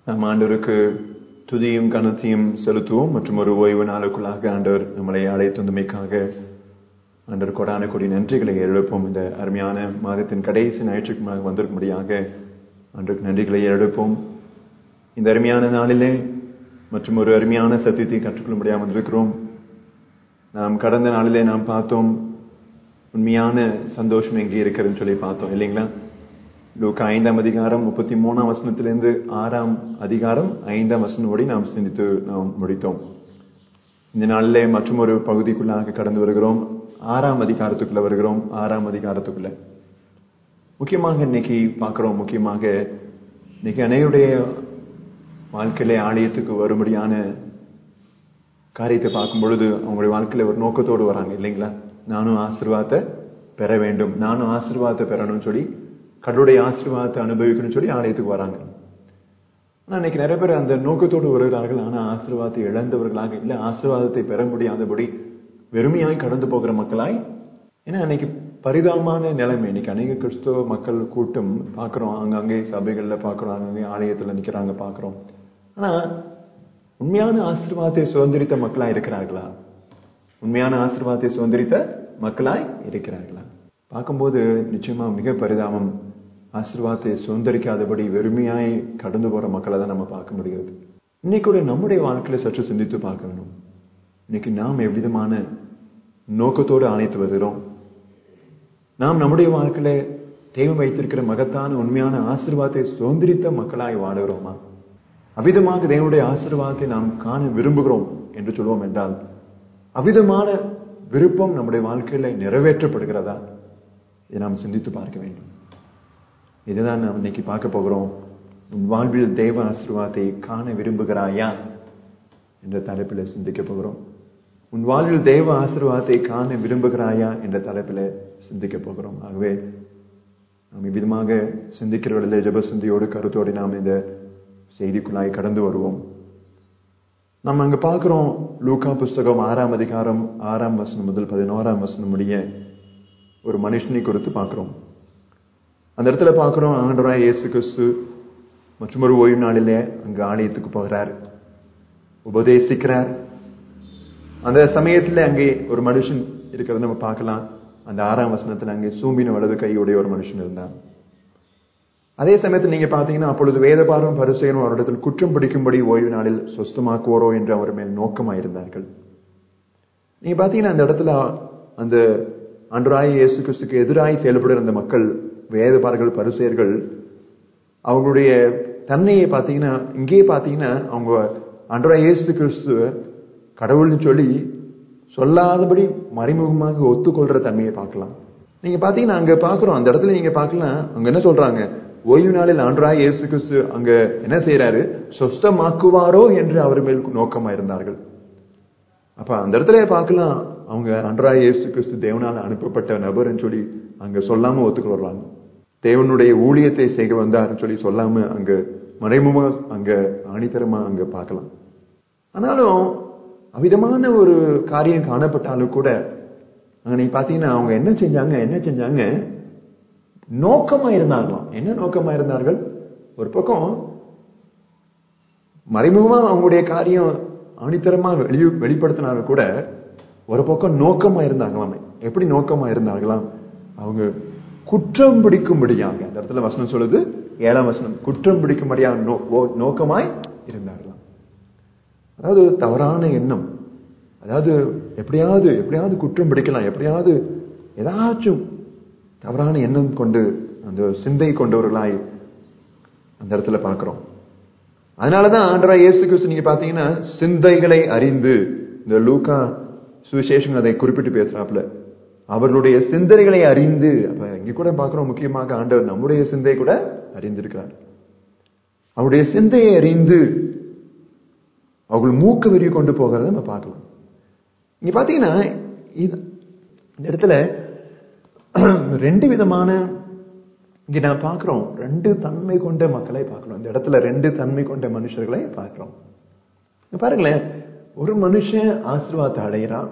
நாம் ஆண்டவருக்கு துதியும் கனத்தையும் செலுத்துவோம் மற்றும் ஒரு ஓய்வு நாளுக்குள்ளாக ஆண்டவர் நம்மளை அழைத்துந்தமைக்காக ஆண்டவர் கொடான கொடி நன்றிகளை எழுப்போம் இந்த அருமையான மாதத்தின் கடைசி ஞாயிற்றுக்கு வந்திருக்கும்படியாக ஆண்டருக்கு நன்றிகளை எழுப்போம் இந்த அருமையான நாளிலே மற்றும் ஒரு அருமையான சத்தியத்தை கற்றுக்கொள்ளும்படியாக வந்திருக்கிறோம் நாம் கடந்த நாளிலே நாம் பார்த்தோம் உண்மையான சந்தோஷம் எங்கே இருக்கிறதுன்னு சொல்லி பார்த்தோம் இல்லைங்களா லூக்கா ஐந்தாம் அதிகாரம் முப்பத்தி மூணாம் வசனத்திலிருந்து ஆறாம் அதிகாரம் ஐந்தாம் வசனம் வரை நாம் சிந்தித்து நாம் முடித்தோம் இந்த நாளிலே மற்றும் ஒரு பகுதிக்குள்ளாக கடந்து வருகிறோம் ஆறாம் அதிகாரத்துக்குள்ள வருகிறோம் ஆறாம் அதிகாரத்துக்குள்ள முக்கியமாக இன்னைக்கு பார்க்கிறோம் முக்கியமாக இன்னைக்கு அனைவருடைய வாழ்க்கையில ஆலயத்துக்கு வரும்படியான காரியத்தை பார்க்கும் பொழுது அவங்களுடைய வாழ்க்கையில ஒரு நோக்கத்தோடு வராங்க இல்லைங்களா நானும் ஆசீர்வாதத்தை பெற வேண்டும் நானும் ஆசீர்வாதத்தை பெறணும்னு சொல்லி கடவுளுடைய ஆசீர்வாதத்தை அனுபவிக்கணும்னு சொல்லி ஆலயத்துக்கு வராங்க ஆனா இன்னைக்கு நிறைய பேர் அந்த நோக்கத்தோடு வருகிறார்கள் ஆனா ஆசீர்வாதத்தை இழந்தவர்களாக இல்ல ஆசீர்வாதத்தை பெற முடியாதபடி வெறுமையாய் கடந்து போகிற மக்களாய் ஏன்னா இன்னைக்கு பரிதாபமான நிலைமை இன்னைக்கு அநேக கிறிஸ்தவ மக்கள் கூட்டம் பாக்குறோம் அங்கங்கே சபைகள்ல பாக்குறோம் அங்கங்கே ஆலயத்துல நிக்கிறாங்க பாக்குறோம் ஆனா உண்மையான ஆசீர்வாதத்தை சுதந்திரித்த மக்களா இருக்கிறார்களா உண்மையான ஆசீர்வாதத்தை சுதந்திரித்த மக்களாய் இருக்கிறார்களா பார்க்கும்போது நிச்சயமா மிக பரிதாபம் ஆசீர்வாதத்தை சுதந்திரிக்காதபடி வெறுமையாய் கடந்து போற மக்களை தான் நம்ம பார்க்க முடிகிறது இன்னைக்கு கூட நம்முடைய வாழ்க்கையில சற்று சிந்தித்து பார்க்க வேணும் இன்னைக்கு நாம் எவ்விதமான நோக்கத்தோடு ஆணைத்து வருகிறோம் நாம் நம்முடைய வாழ்க்கையில தெய்வம் வைத்திருக்கிற மகத்தான உண்மையான ஆசீர்வாதத்தை சுதந்திரித்த மக்களாய் வாடுகிறோமா அவிதமாக தேவனுடைய ஆசீர்வாதத்தை நாம் காண விரும்புகிறோம் என்று சொல்வோம் என்றால் அவிதமான விருப்பம் நம்முடைய வாழ்க்கையில நிறைவேற்றப்படுகிறதா இதை நாம் சிந்தித்து பார்க்க வேண்டும் இதுதான் நாம் இன்னைக்கு பார்க்க போகிறோம் உன் வாழ்வில் தெய்வ ஆசீர்வாதத்தை காண விரும்புகிறாயா என்ற தலைப்பில் சிந்திக்க போகிறோம் உன் வாழ்வில் தெய்வ ஆசீர்வாதத்தை காண விரும்புகிறாயா என்ற தலைப்பில் சிந்திக்க போகிறோம் ஆகவே நாம் இவ்விதமாக சிந்திக்கிற வேளையில ஜப சிந்தியோடு கருத்தோடு நாம் இந்த செய்திக்குள்ளாய் கடந்து வருவோம் நம்ம அங்க பார்க்கிறோம் லூகா புஸ்தகம் ஆறாம் அதிகாரம் ஆறாம் வசனம் முதல் பதினோராம் வசனம் முடிய ஒரு மனுஷனை குறித்து பார்க்கிறோம் அந்த இடத்துல பார்க்கிறோம் ஆண்டவராய் இயேசு கிறிஸ்து மற்றும் ஒரு ஓய்வு நாளிலே அங்க ஆலயத்துக்கு போகிறார் உபதேசிக்கிறார் அந்த சமயத்துல அங்கே ஒரு மனுஷன் இருக்கிறத நம்ம பார்க்கலாம் அந்த ஆறாம் வசனத்துல அங்கே சூம்பின வலது கையுடைய ஒரு மனுஷன் இருந்தான் அதே சமயத்தில் நீங்க பாத்தீங்கன்னா அப்பொழுது வேதபாரம் பரிசெயனும் அவரிடத்தில் குற்றம் பிடிக்கும்படி ஓய்வு நாளில் சொஸ்தமாக்குவோரோ என்று அவர் மேல் நோக்கமாயிருந்தார்கள் நீங்க பாத்தீங்கன்னா அந்த இடத்துல அந்த அன்றாய இயேசு கிறிஸ்துக்கு எதிராய் செயல்படுற அந்த மக்கள் வேதபார்கள் பரிசெயர்கள் அவங்களுடைய தன்மையை பார்த்தீங்கன்னா இங்கேயே பார்த்தீங்கன்னா அவங்க அன்றாய இயேசு கிறிஸ்து கடவுள்னு சொல்லி சொல்லாதபடி மறைமுகமாக ஒத்துக்கொள்ற தன்மையை பார்க்கலாம் நீங்க பாத்தீங்கன்னா அங்க பாக்குறோம் அந்த இடத்துல நீங்க பார்க்கலாம் அங்க என்ன சொல்றாங்க ஓய்வு நாளில் ஆன்றாய் இயேசு கிறிஸ்து அங்க என்ன செய்யறாரு சொஸ்தமாக்குவாரோ என்று அவர் மேல் நோக்கமா இருந்தார்கள் அப்ப அந்த இடத்துல பார்க்கலாம் அவங்க அன்றாய் இயேசு கிறிஸ்து தேவனால் அனுப்பப்பட்ட நபர்னு சொல்லி அங்க சொல்லாம ஒத்துக்கொள்றாங்க தேவனுடைய ஊழியத்தை செய்ய வந்தார்னு சொல்லி சொல்லாம அங்க மறைமுகமா அங்க ஆணித்தரமா அங்க பார்க்கலாம் ஆனாலும் அவிதமான ஒரு காரியம் காணப்பட்டாலும் கூட அங்க நீ பாத்தீங்கன்னா அவங்க என்ன செஞ்சாங்க என்ன செஞ்சாங்க நோக்கமா இருந்தாங்களாம் என்ன நோக்கமா இருந்தார்கள் ஒரு பக்கம் மறைமுகமா அவங்களுடைய காரியம் ஆணித்தரமா வெளி வெளிப்படுத்தினாலும் கூட ஒரு பக்கம் நோக்கமா இருந்தாங்களாம் எப்படி நோக்கமா இருந்தார்களாம் அவங்க குற்றம் பிடிக்கும்படியாக அந்த இடத்துல வசனம் சொல்லுது ஏழாம் வசனம் குற்றம் பிடிக்கும்படியாக நோக்கமாய் இருந்தார்களாம் அதாவது தவறான எண்ணம் அதாவது எப்படியாவது எப்படியாவது குற்றம் பிடிக்கலாம் எப்படியாவது ஏதாச்சும் தவறான எண்ணம் கொண்டு அந்த சிந்தை கொண்டவர்களாய் அந்த இடத்துல பார்க்கிறோம் அதனாலதான் ஆண்டரா இயேசு கிறிஸ்து நீங்க பாத்தீங்கன்னா சிந்தைகளை அறிந்து இந்த லூக்கா சுவிசேஷம் அதை குறிப்பிட்டு பேசுறாப்புல அவர்களுடைய சிந்தனைகளை அறிந்து அப்ப இங்க கூட பாக்குறோம் முக்கியமாக ஆண்டவர் நம்முடைய சிந்தை கூட அறிந்திருக்கிறார் அவருடைய சிந்தையை அறிந்து அவர்கள் மூக்க வெறிய கொண்டு போகிறத நம்ம பார்க்கலாம் இங்க பாத்தீங்கன்னா இந்த இடத்துல ரெண்டு விதமான இங்க நான் பார்க்கிறோம் ரெண்டு தன்மை கொண்ட மக்களை பார்க்கிறோம் இந்த இடத்துல ரெண்டு தன்மை கொண்ட மனுஷர்களை பார்க்கிறோம் பாருங்களேன் ஒரு மனுஷன் ஆசீர்வாதத்தை அடைகிறான்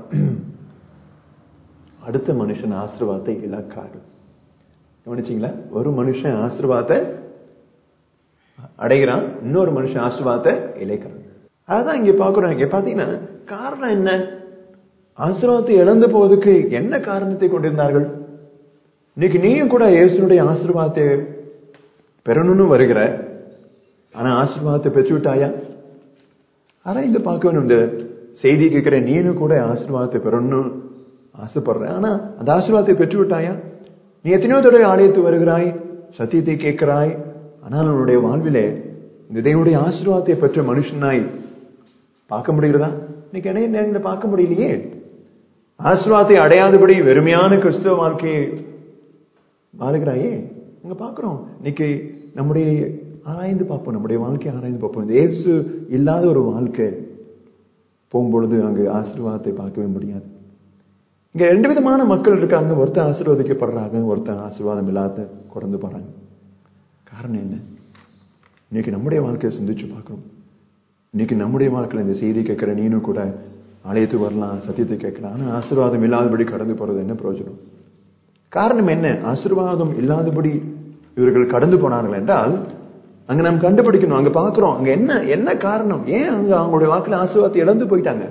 அடுத்த மனுஷன் ஆசீர்வாதத்தை இழக்காரு கவனிச்சிங்களா ஒரு மனுஷன் ஆசீர்வாதத்தை அடைகிறான் இன்னொரு மனுஷன் ஆசீர்வாதத்தை இழைக்கிறான் அதான் இங்க பாக்குறோம் இங்க பாத்தீங்கன்னா காரணம் என்ன ஆசீர்வாதத்தை இழந்து போவதுக்கு என்ன காரணத்தை கொண்டிருந்தார்கள் இன்னைக்கு நீயும் கூட இயேசுனுடைய ஆசீர்வாதத்தை பெறணும்னு வருகிற ஆனா ஆசீர்வாதத்தை பெற்றுவிட்டாயா ஆராய்ந்து பார்க்க வேணும் இந்த செய்தி கேட்கிற நீனும் கூட ஆசீர்வாதத்தை பெறணும்னு ஆசைப்படுற ஆனா அந்த ஆசீர்வாதத்தை பெற்றுவிட்டாயா நீ எத்தனையோ தடவை ஆலயத்து வருகிறாய் சத்தியத்தை கேட்கிறாய் ஆனால் உன்னுடைய வாழ்விலே இந்த தேவனுடைய ஆசீர்வாதத்தை பெற்ற மனுஷனாய் பார்க்க முடிகிறதா இன்னைக்கு இணைய நேரங்களில் பார்க்க முடியலையே ஆசீர்வாதத்தை அடையாதபடி வெறுமையான கிறிஸ்தவ வாழ்க்கையை வாழுகிறாயே அங்க பார்க்கிறோம் இன்னைக்கு நம்முடைய ஆராய்ந்து பார்ப்போம் நம்முடைய வாழ்க்கையை ஆராய்ந்து பார்ப்போம் இந்த இயேசு இல்லாத ஒரு வாழ்க்கை போகும்பொழுது அங்கு ஆசீர்வாதத்தை பார்க்கவே முடியாது இங்க ரெண்டு விதமான மக்கள் இருக்காங்க ஒருத்தன் ஆசீர்வதிக்கப்படுறாங்க ஒருத்தன் ஆசீர்வாதம் இல்லாத குறைந்து போறாங்க காரணம் என்ன இன்னைக்கு நம்முடைய வாழ்க்கையை சிந்திச்சு பார்க்கிறோம் இன்னைக்கு நம்முடைய வாழ்க்கையில இந்த செய்தி கேட்கிற நீனும் கூட ஆலயத்துக்கு வரலாம் சத்தியத்தை கேட்கலாம் ஆனா ஆசீர்வாதம் இல்லாதபடி கடந்து போறது என்ன பிரயோஜனம் காரணம் என்ன ஆசீர்வாதம் இல்லாதபடி இவர்கள் கடந்து போனார்கள் என்றால் அங்க நாம் கண்டுபிடிக்கணும் அங்க பாக்குறோம் அங்க என்ன என்ன காரணம் ஏன் அங்க அவங்களுடைய வாக்குல ஆசீர்வாதத்தை இழந்து போயிட்டாங்க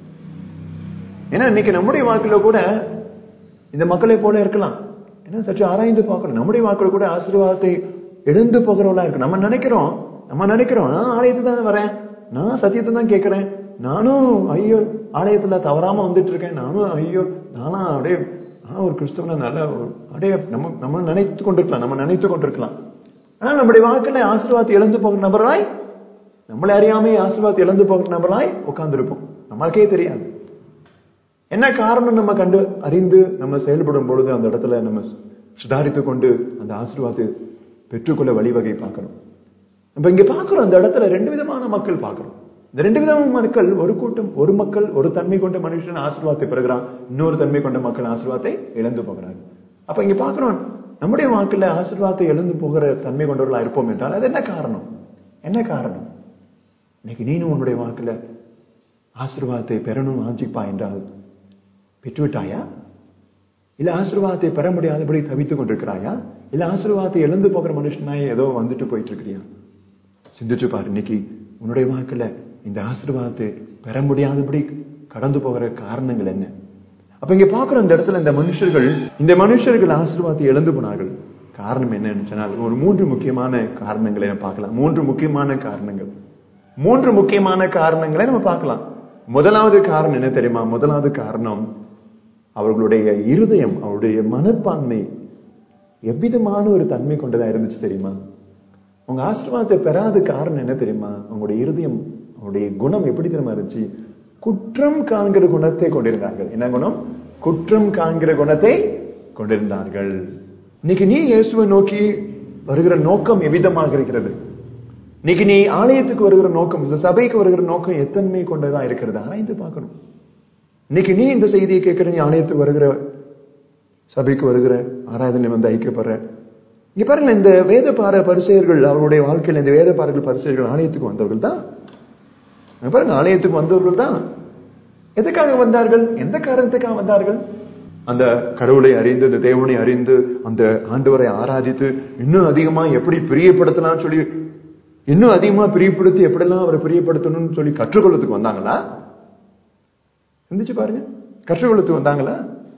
ஏன்னா இன்னைக்கு நம்முடைய வாழ்க்கையில கூட இந்த மக்களை போல இருக்கலாம் ஏன்னா சற்று ஆராய்ந்து பார்க்கணும் நம்முடைய வாழ்க்கையில கூட ஆசீர்வாதத்தை இழந்து போகிறவளா இருக்கு நம்ம நினைக்கிறோம் நம்ம நினைக்கிறோம் நான் ஆலயத்துக்கு தான் வரேன் நான் சத்தியத்தை தான் கேட்கிறேன் நானும் ஐயோ ஆலயத்துல தவறாம வந்துட்டு இருக்கேன் நானும் ஐயோ நானா அப்படியே நான் ஒரு கிறிஸ்தவனை நல்ல ஒரு- அப்படியே நம்ம நம்ம நினைத்து கொண்டிருக்கலாம் நம்ம நினைத்து கொண்டிருக்கலாம் ஆனா நம்முடைய வாழ்க்கையில ஆசீர்வாதத்தை இழந்து போகிற நபராய் நம்மளை அறியாமே ஆசீர்வாதத்தை இழந்து போகிற நபராய் உட்கார்ந்திருப்போம் நம்மளுக்கே தெரியாது என்ன காரணம் நம்ம கண்டு அறிந்து நம்ம செயல்படும் பொழுது அந்த இடத்துல நம்ம சுதாரித்து கொண்டு அந்த ஆசீர்வாதத்தை பெற்றுக்கொள்ள வழிவகை பார்க்கணும் இப்ப இங்க பார்க்கிறோம் அந்த இடத்துல ரெண்டு விதமான மக்கள் பார்க்கிறோம் இந்த ரெண்டு விதமான மக்கள் ஒரு கூட்டம் ஒரு மக்கள் ஒரு தன்மை கொண்ட மனுஷன் ஆசீர்வாதத்தை பெறுகிறான் இன்னொரு தன்மை கொண்ட மக்கள் ஆசீர்வாதத்தை இழந்து போகிறாங்க அப்ப இங்க பார்க்கிறோம் நம்முடைய வாழ்க்கையில ஆசீர்வாதத்தை இழந்து போகிற தன்மை கொண்டவர்களா இருப்போம் என்றால் அது என்ன காரணம் என்ன காரணம் இன்னைக்கு நீனும் உன்னுடைய வாழ்க்கையில ஆசீர்வாதத்தை பெறணும் ஆஞ்சிப்பா என்றால் பெற்றுவிட்டாயா இல்ல ஆசீர்வாதத்தை பெற முடியாதபடி தவித்துக் கொண்டிருக்கிறாயா இல்ல ஆசீர்வாதத்தை இழந்து போகிற மனுஷனாய் ஏதோ வந்துட்டு போயிட்டு இருக்கிறியா சிந்திச்சு பாரு இன்னைக்கு உன்னுடைய வாழ்க்கையில இந்த ஆசீர்வாதத்தை பெற முடியாதபடி கடந்து போகிற காரணங்கள் என்ன அப்ப இங்க பாக்குறோம் இந்த இடத்துல இந்த மனுஷர்கள் இந்த மனுஷர்கள் ஆசீர்வாதத்தை இழந்து போனார்கள் காரணம் என்னன்னு சொன்னால் ஒரு மூன்று முக்கியமான காரணங்களை நம்ம பார்க்கலாம் மூன்று முக்கியமான காரணங்கள் மூன்று முக்கியமான காரணங்களை நம்ம பார்க்கலாம் முதலாவது காரணம் என்ன தெரியுமா முதலாவது காரணம் அவர்களுடைய இருதயம் அவருடைய மனப்பான்மை எவ்விதமான ஒரு தன்மை கொண்டதா இருந்துச்சு தெரியுமா உங்க ஆசீர்வாதத்தை பெறாத காரணம் என்ன தெரியுமா அவங்களுடைய இருதயம் அவருடைய குணம் எப்படி தெரியுமா இருந்துச்சு குற்றம் காண்கிற குணத்தை கொண்டிருந்தார்கள் என்ன குணம் குற்றம் காண்கிற குணத்தை கொண்டிருந்தார்கள் இன்னைக்கு நீ இயேசுவை நோக்கி வருகிற நோக்கம் எவ்விதமாக இருக்கிறது இன்னைக்கு நீ ஆலயத்துக்கு வருகிற நோக்கம் இந்த சபைக்கு வருகிற நோக்கம் எத்தன்மை கொண்டதா இருக்கிறது ஆராய்ந்து பார்க்கணும் இன்னைக்கு நீ இந்த செய்தியை கேட்கிற நீ ஆலயத்துக்கு வருகிற சபைக்கு வருகிற ஆராதனை வந்து ஐக்கியப்படுற இங்க பாருங்க இந்த வேத பார பரிசெயர்கள் அவருடைய வாழ்க்கையில் இந்த வேத பாரர்கள் பரிசெயர்கள் ஆலயத்துக்கு வந்தவர்கள் தான் இங்க பாருங்க ஆலயத்துக்கு வந்தவர்கள் தான் எதுக்காக வந்தார்கள் எந்த காரணத்துக்காக வந்தார்கள் அந்த கடவுளை அறிந்து அந்த தேவனை அறிந்து அந்த ஆண்டவரை ஆராதித்து இன்னும் அதிகமா எப்படி பிரியப்படுத்தலாம்னு சொல்லி இன்னும் அதிகமா பிரியப்படுத்தி எப்படிலாம் அவரை பிரியப்படுத்தணும்னு சொல்லி கற்றுக்கொள்ளத்துக்கு வந்தாங்களா சிந்திச்சு பாருங்க கற்றுக்கொள்ளத்துக்கு வந்தாங்களா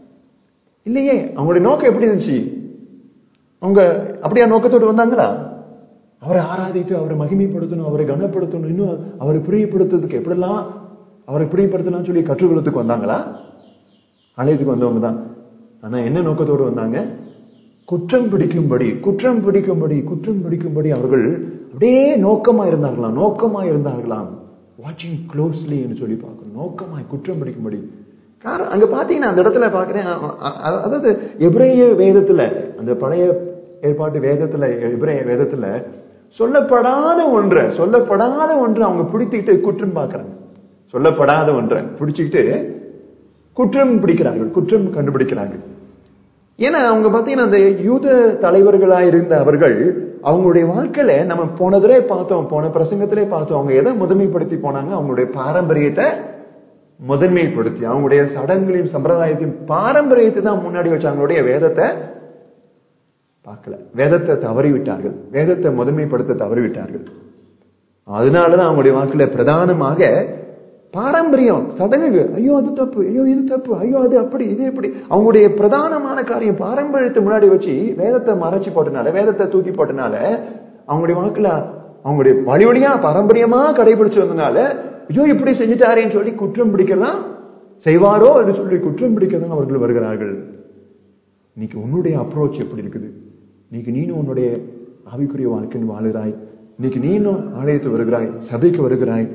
இல்லையே அவங்களுடைய நோக்கம் எப்படி இருந்துச்சு அவங்க அப்படியா நோக்கத்தோடு வந்தாங்களா அவரை ஆராதித்து அவரை மகிமைப்படுத்தணும் அவரை கனப்படுத்தணும் இன்னும் அவரை பிரியப்படுத்துறதுக்கு எப்படிலாம் அவரை பிரியப்படுத்தலாம் சொல்லி கற்றுக்கொள்ளத்துக்கு வந்தாங்களா ஆலயத்துக்கு வந்தவங்க தான் ஆனா என்ன நோக்கத்தோடு வந்தாங்க குற்றம் பிடிக்கும்படி குற்றம் பிடிக்கும்படி குற்றம் பிடிக்கும்படி அவர்கள் அப்படியே நோக்கமா இருந்தார்களாம் நோக்கமா இருந்தார்களாம் வாட்சிங் க்ளோஸ்லி என்று சொல்லி பார்க்கணும் நோக்கமாய் குற்றம் பிடிக்கும்படி காரணம் அங்க பாத்தீங்கன்னா அந்த இடத்துல பாக்குறேன் அ- அ- அ- அதாவது எபிரேய வேதத்துல அந்த பழைய ஏற்பாட்டு வேதத்துல எபிரேய வேதத்துல சொல்லப்படாத ஒன்றை சொல்லப்படாத ஒன்றை அவங்க பிடித்துக்கிட்டு குற்றம் பார்க்கறாங்க சொல்லப்படாத ஒன்றை பிடிச்சுக்கிட்டு குற்றம் பிடிக்கிறார்கள் குற்றம் கண்டுபிடிக்கிறார்கள் ஏன்னா அவங்க பாத்தீங்கன்னா அந்த யூத தலைவர்களா இருந்த அவர்கள் அவங்களுடைய வாழ்க்கையில நம்ம போன தடவை பார்த்தோம் போன பிரசங்கத்திலே பார்த்தோம் அவங்க எதை முதன்மைப்படுத்தி போனாங்க அவங்களுடைய பாரம்பரியத்தை முதன்மைப்படுத்தி அவங்களுடைய சடங்குகளையும் சம்பிரதாயத்தையும் பாரம்பரியத்தை தான் முன்னாடி வச்சு அவங்களுடைய வேதத்தை பார்க்கல வேதத்தை தவறி விட்டார்கள் வேதத்தை முதன்மைப்படுத்த தவறி விட்டார்கள் அதனாலதான் அவங்களுடைய வாக்குல பிரதானமாக பாரம்பரியம் சடங்கு ஐயோ அது தப்பு ஐயோ இது தப்பு ஐயோ அது அப்படி இது இப்படி அவங்களுடைய பிரதானமான காரியம் பாரம்பரியத்தை முன்னாடி வச்சு வேதத்தை மறைச்சு போட்டனால வேதத்தை தூக்கி போட்டனால அவங்களுடைய வாக்குல அவங்களுடைய வழி வழியா பாரம்பரியமா கடைபிடிச்சு வந்தனால ஐயோ இப்படி செஞ்சுட்டாரேன்னு சொல்லி குற்றம் பிடிக்கலாம் செய்வாரோ என்று சொல்லி குற்றம் பிடிக்கதான் அவர்கள் வருகிறார்கள் இன்னைக்கு உன்னுடைய அப்ரோச் எப்படி இருக்குது இன்னைக்கு நீனும் உன்னுடைய ஆவிக்குரிய வாழ்க்கைன்னு வாழுகிறாய் இன்னைக்கு நீனும் ஆலயத்து வருகிறாய் சபைக்கு வருகிறாய்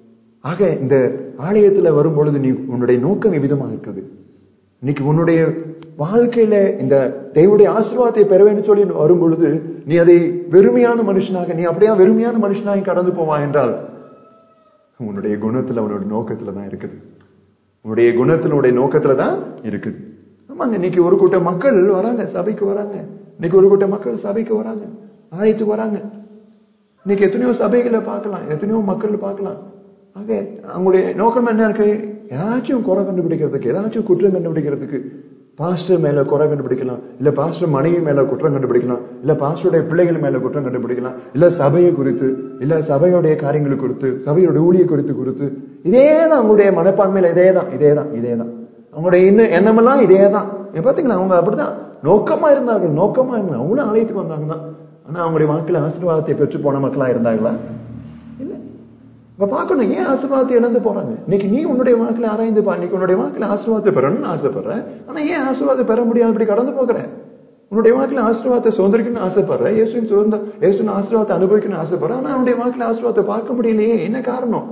ஆக இந்த ஆலயத்துல வரும் பொழுது நீ உன்னுடைய நோக்கம் எவ்விதமா இருக்குது இன்னைக்கு உன்னுடைய வாழ்க்கையில இந்த தெய்வடைய ஆசீர்வாதத்தை பெற வேண்டும் சொல்லி வரும் பொழுது நீ அதை வெறுமையான மனுஷனாக நீ அப்படியே வெறுமையான மனுஷனாக கடந்து போவா என்றால் உன்னுடைய குணத்துல உன்னுடைய நோக்கத்துல தான் இருக்குது உன்னுடைய குணத்துல உன்னுடைய நோக்கத்துல தான் இருக்குது ஆமாங்க இன்னைக்கு ஒரு கூட்டம் மக்கள் வராங்க சபைக்கு வராங்க இன்னைக்கு ஒரு கூட்டம் மக்கள் சபைக்கு வராங்க ஆலயத்துக்கு வராங்க இன்னைக்கு எத்தனையோ சபைகளை பார்க்கலாம் எத்தனையோ மக்கள் பார்க்கலாம் ஆக அவங்களுடைய நோக்கம் என்ன இருக்கு ஏதாச்சும் குறை கண்டுபிடிக்கிறதுக்கு ஏதாச்சும் குற்றம் கண்டுபிடிக்கிறதுக்கு பாஸ்டர் மேல குறை கண்டுபிடிக்கலாம் இல்ல பாஸ்டர் மனைவி மேல குற்றம் கண்டுபிடிக்கலாம் இல்ல பாஸ்டருடைய பிள்ளைகள் மேல குற்றம் கண்டுபிடிக்கலாம் இல்ல சபையை குறித்து இல்ல சபையுடைய காரியங்கள் குறித்து சபையோட ஊழிய குறித்து குறித்து இதே தான் அவங்களுடைய மனப்பான்மையில இதே தான் இதே தான் இதே தான் அவங்களுடைய இன்னும் எண்ணமெல்லாம் இதே தான் பாத்தீங்களா அவங்க அப்படிதான் நோக்கமா இருந்தார்கள் நோக்கமா இருந்தாங்க அவங்களும் ஆலயத்துக்கு வந்தாங்க தான் ஆனா அவங்களுடைய வாழ்க்கையில ஆசீர்வாதத்தை பெற்று போன மக்களா இருந்தாங்களா இல்ல இப்ப பார்க்கணும் ஏன் ஆசீர்வாதத்தை இழந்து போறாங்க இன்னைக்கு நீ உன்னுடைய வாழ்க்கையில ஆராய்ந்து பா இன்னைக்கு உன்னுடைய வாழ்க்கையில ஆசீர்வாதத்தை பெறணும்னு ஆசைப்படுற ஆனா ஏன் ஆசீர்வாதத்தை பெற முடியாது இப்படி கடந்து போகிற உன்னுடைய வாழ்க்கையில ஆசீர்வாதத்தை சுதந்திரிக்கணும்னு ஆசைப்படுற இயேசுவின் சுதந்திர இயேசுவின் ஆசீர்வாதத்தை அனுபவிக்கணும்னு ஆசைப்படுற ஆனா அவனுடைய வாழ்க்கையில ஆசீர்வாதத்தை பார்க்க முடியலையே என்ன காரணம்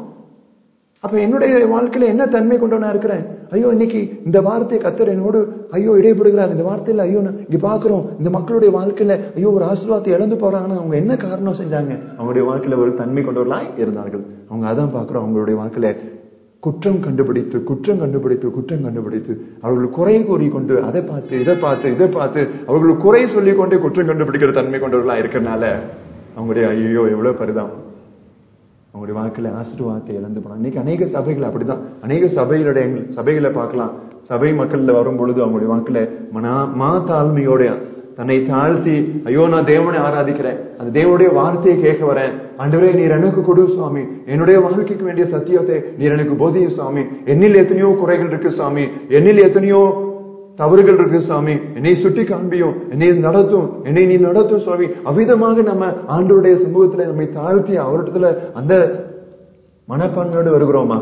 அப்ப என்னுடைய வாழ்க்கையில என்ன தன்மை கொண்டவனா இருக்கிறேன் ஐயோ இன்னைக்கு இந்த வார்த்தையை கத்தர் என்னோடு ஐயோ இடைப்படுகிறார் இந்த வார்த்தையில ஐயோ நான் இங்க பாக்குறோம் இந்த மக்களுடைய வாழ்க்கையில ஐயோ ஒரு ஆசீர்வாதத்தை இழந்து போறாங்கன்னா அவங்க என்ன காரணம் செஞ்சாங்க அவங்களுடைய வாழ்க்கையில ஒரு தன்மை கொண்டவர்களாய் இருந்தார்கள் அவங்க அதான் பாக்குறோம் அவங்களுடைய வாழ்க்கையில குற்றம் கண்டுபிடித்து குற்றம் கண்டுபிடித்து குற்றம் கண்டுபிடித்து அவர்கள் குறை கூறி கொண்டு அதை பார்த்து இதை பார்த்து இதை பார்த்து அவர்கள் குறை சொல்லி கொண்டே குற்றம் கண்டுபிடிக்கிற தன்மை கொண்டவர்களா இருக்கிறனால அவங்களுடைய ஐயோ எவ்வளவு பரிதாபம் அவங்களுடைய வாழ்க்கையில ஆசீர்வாதத்தை இழந்து போனாங்க இன்னைக்கு அநேக சபைகள் அப்படிதான் அநேக சபைகளுடைய சபைகளை பார்க்கலாம் சபை மக்கள்ல வரும் பொழுது அவங்களுடைய வாழ்க்கையில மனா மா தாழ்மையோட தன்னை தாழ்த்தி ஐயோ நான் தேவனை ஆராதிக்கிறேன் அந்த தேவனுடைய வார்த்தையை கேட்க வரேன் ஆண்டவரே நீர் எனக்கு கொடு சுவாமி என்னுடைய வாழ்க்கைக்கு வேண்டிய சத்தியத்தை நீர் எனக்கு போதிய சுவாமி என்னில் எத்தனையோ குறைகள் இருக்கு சாமி என்னில் எத்தனையோ தவறுகள் இருக்கு சாமி என்னை சுட்டி காண்பியும் என்னை நடத்தும் என்னை நீ நடத்தும் சுவாமி அவ்விதமாக நம்ம ஆண்டோடைய சமூகத்துல நம்மை தாழ்த்தி அவரிடத்துல அந்த மனப்பான்மையோடு வருகிறோமா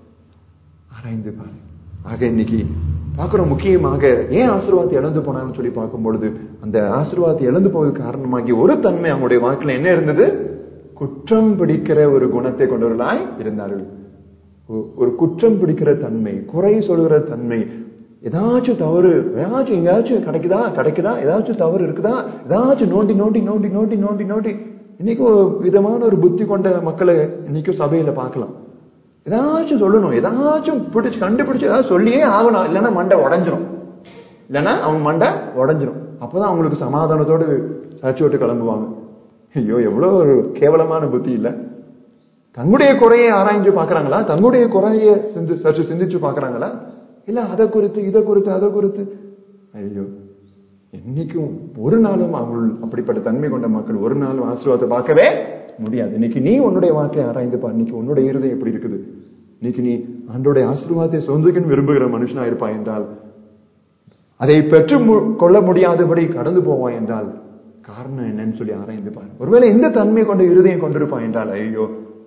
ஆராய்ந்து பாரு ஆக இன்னைக்கு பார்க்கிறோம் முக்கியமாக ஏன் ஆசீர்வாதத்தை இழந்து போனாங்கன்னு சொல்லி பார்க்கும் பொழுது அந்த ஆசீர்வாதத்தை இழந்து போவதற்கு காரணமாகி ஒரு தன்மை அவங்களுடைய வாழ்க்கையில என்ன இருந்தது குற்றம் பிடிக்கிற ஒரு குணத்தை கொண்டவர்களாய் இருந்தார்கள் ஒரு குற்றம் பிடிக்கிற தன்மை குறை சொல்கிற தன்மை ஏதாச்சும் தவறு ஏதாச்சும் எங்கேயாச்சும் கிடைக்குதா கிடைக்குதா ஏதாச்சும் தவறு இருக்குதா ஏதாச்சும் நோண்டி நோண்டி நோண்டி நோண்டி நோண்டி நோண்டி இன்னைக்கு ஒரு விதமான ஒரு புத்தி கொண்ட மக்களை இன்னைக்கும் சபையில பார்க்கலாம் ஏதாச்சும் சொல்லணும் ஏதாச்சும் பிடிச்சு கண்டுபிடிச்சு ஏதாவது சொல்லியே ஆகணும் இல்லைன்னா மண்டை உடஞ்சிரும் இல்லைன்னா அவங்க மண்டை உடஞ்சிரும் அப்பதான் அவங்களுக்கு சமாதானத்தோடு சர்ச்சை விட்டு கிளம்புவாங்க ஐயோ எவ்வளவு ஒரு கேவலமான புத்தி இல்ல தங்களுடைய குறையை ஆராய்ஞ்சு பாக்குறாங்களா தங்களுடைய குறைய சிந்து சற்று சிந்திச்சு பாக்குறாங்களா இல்ல அதை குறித்து இதை குறித்து அதை குறித்து ஐயோ என்னைக்கும் ஒரு நாளும் அவங்க அப்படிப்பட்ட தன்மை கொண்ட மக்கள் ஒரு நாளும் ஆசீர்வாதத்தை பார்க்கவே முடியாது இன்னைக்கு நீ உன்னுடைய வாழ்க்கையை ஆராய்ந்து பார் இன்னைக்கு உன்னுடைய இருதயம் எப்படி இருக்குது இன்னைக்கு நீ ஆண்டோடைய ஆசீர்வாதத்தை சொந்தக்கன்னு விரும்புகிற மனுஷனா இருப்பாய் என்றால் அதை பெற்று கொள்ள முடியாதபடி கடந்து போவாய் என்றால் காரணம் என்னன்னு சொல்லி ஆராய்ந்து பாரு ஒருவேளை எந்த தன்மை கொண்ட இருதயம் கொண்டிருப்பான் என்றால் ஐயோ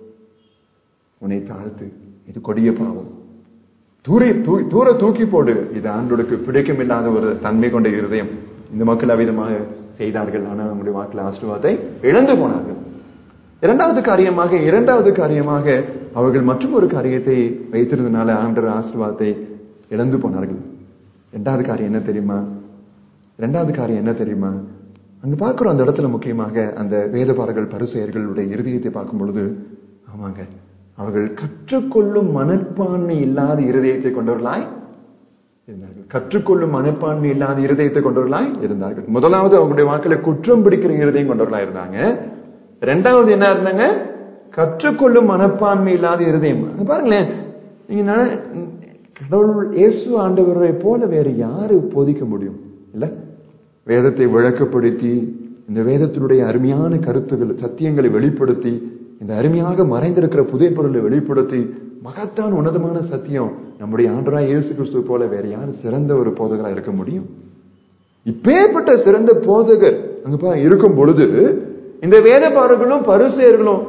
உன்னை தாழ்த்து இது கொடிய பாவம் தூரி தூர தூக்கி போடு இது ஆண்டோடுக்கு பிடிக்கும் இல்லாத ஒரு தன்மை கொண்ட இருதயம் இந்த மக்கள் அவிதமாக செய்தார்கள் ஆனால் அவங்களுடைய வாக்கில் ஆசீர்வாதத்தை இழந்து போனார்கள் இரண்டாவது காரியமாக இரண்டாவது காரியமாக அவர்கள் மற்றும் ஒரு காரியத்தை வைத்திருந்தனால ஆண்டர் ஆசீர்வாதத்தை இழந்து போனார்கள் இரண்டாவது காரியம் என்ன தெரியுமா இரண்டாவது காரியம் என்ன தெரியுமா அங்க பார்க்கிறோம் அந்த இடத்துல முக்கியமாக அந்த வேதபாரர்கள் பரிசெயர்களுடைய இருதயத்தை பார்க்கும் பொழுது ஆமாங்க அவர்கள் கற்றுக்கொள்ளும் மனப்பான்மை இல்லாத இருதயத்தை கொண்டவர்களாய் இருந்தார்கள் கற்றுக்கொள்ளும் மனப்பான்மை இல்லாத இருதயத்தை கொண்டவர்களாய் இருந்தார்கள் முதலாவது அவங்களுடைய வாக்கில குற்றம் பிடிக்கிற இருதயம் கொண்டவர்களாய் இருந்தாங்க ரெண்டாவது என்ன இருந்தாங்க கற்றுக்கொள்ளும் மனப்பான்மை இல்லாத இருதயம் பாருங்களேன் நீங்க கடவுள் இயேசு ஆண்டவரை போல வேற யாரு போதிக்க முடியும் இல்ல வேதத்தை விளக்கப்படுத்தி இந்த வேதத்தினுடைய அருமையான கருத்துக்கள் சத்தியங்களை வெளிப்படுத்தி இந்த அருமையாக மறைந்திருக்கிற புதைப்பொருளை வெளிப்படுத்தி மகத்தான் உன்னதமான சத்தியம் நம்முடைய ஆண்டராய் இயேசு கிறிஸ்து போல வேற யாரும் சிறந்த ஒரு போதகரா இருக்க முடியும் இப்பேற்பட்ட சிறந்த போதகர் அங்கப்பா இருக்கும் பொழுது இந்த வேதப்பாரர்களும் பரிசேயர்களும்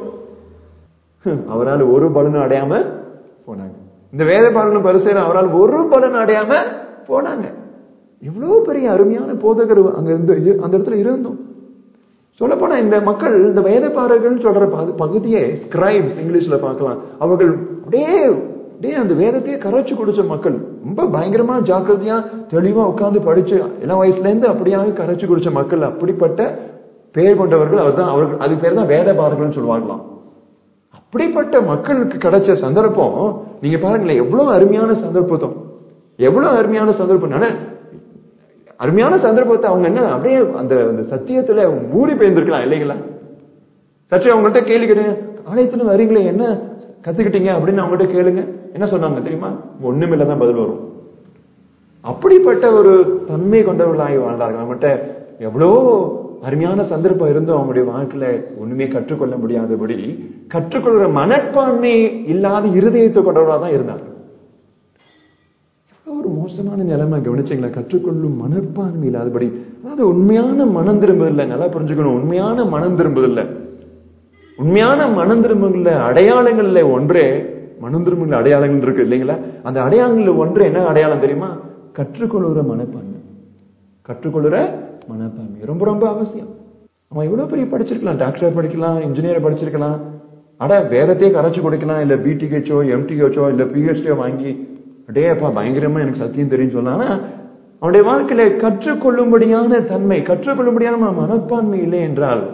அவரால் ஒரு பலனும் அடையாம போனாங்க இந்த வேதப்பாரர்களும் பரிசேயரும் அவரால் ஒரு பலன் அடையாம போனாங்க இவ்வளவு பெரிய அருமையான போதகர் அங்க இருந்து அந்த இடத்துல இருந்தோம் சொல்ல போனா இந்த மக்கள் இந்த வேதப்பாரர்கள் சொல்ற பகு- பகுதியே ஸ்கிரைப்ஸ் இங்கிலீஷ்ல பார்க்கலாம் அவர்கள் அப்படியே அப்படியே அந்த வேதத்தையே கரைச்சு குடிச்ச மக்கள் ரொம்ப பயங்கரமா ஜாக்கிரதையா தெளிவா உட்கார்ந்து படிச்சு இளம் வயசுல இருந்து அப்படியாக கரைச்சு குடிச்ச மக்கள் அப்படிப்பட்ட பெயர் கொண்டவர்கள் அவர் தான் அவர்கள் அது பேர் தான் வேதபாரர்கள் சொல்லுவாங்களாம் அப்படிப்பட்ட மக்களுக்கு கிடைச்ச சந்தர்ப்பம் நீங்க பாருங்களேன் எவ்வளவு அருமையான சந்தர்ப்பம் எவ்வளவு அருமையான சந்தர்ப்பம் நானே அருமையான சந்தர்ப்பத்தை அவங்க என்ன அப்படியே அந்த அந்த சத்தியத்துல மூடி பெயர்ந்திருக்கலாம் இல்லைங்களா சற்று அவங்கள்ட்ட கேள்வி கேட்டேன் ஆலயத்துல வரீங்களே என்ன கத்துக்கிட்டீங்க அப்படின்னு அவங்கள்ட்ட கேளுங்க என்ன சொன்னாங்க தெரியுமா ஒண்ணுமில்ல தான் பதில் வரும் அப்படிப்பட்ட ஒரு தன்மை கொண்டவர்களாகி வாழ்ந்தார்கள் நம்மகிட்ட எவ்வளோ அருமையான சந்தர்ப்பம் இருந்தும் அவங்களுடைய வாழ்க்கையில ஒண்ணுமே கற்றுக்கொள்ள முடியாதபடி கற்றுக்கொள்கிற மனப்பான்மை இல்லாத இருதயத்தை கொண்டவர்களாக தான் இருந்தார்கள் எவ்வளவு ஒரு மோசமான நிலைமை கவனிச்சீங்களா கற்றுக்கொள்ளும் மனப்பான்மை இல்லாதபடி அதாவது உண்மையான மனம் திரும்புதில்லை நல்லா புரிஞ்சுக்கணும் உண்மையான மனம் திரும்புதில்லை உண்மையான மனம் திரும்புகிற அடையாளங்கள்ல ஒன்றே மனம் திரும்புகிற அடையாளங்கள் இருக்கு இல்லைங்களா அந்த அடையாளங்கள்ல ஒன்று என்ன அடையாளம் தெரியுமா கற்றுக்கொள்ளுகிற மனப்பான்மை கற்றுக்கொள்ளுற மனப்பான்மை ரொம்ப ரொம்ப அவசியம் அவன் எவ்வளவு பெரிய படிச்சிருக்கலாம் டாக்டர் படிக்கலாம் இன்ஜினியர் படிச்சிருக்கலாம் அட வேதத்தையே கரைச்சு கொடுக்கலாம் இல்ல பிடிஹெச்சோ எம்டிஹெச்சோ இல்ல பிஹெச்டியோ வாங்கி அடே அப்பா பயங்கரமா எனக்கு சத்தியம் தெரியும் சொல்லலாம் ஆனா அவனுடைய வாழ்க்கையில கற்றுக்கொள்ளும்படியான தன்மை கற்றுக்கொள்ளும்படியான மனப்பான்மை இல்லை என்றால்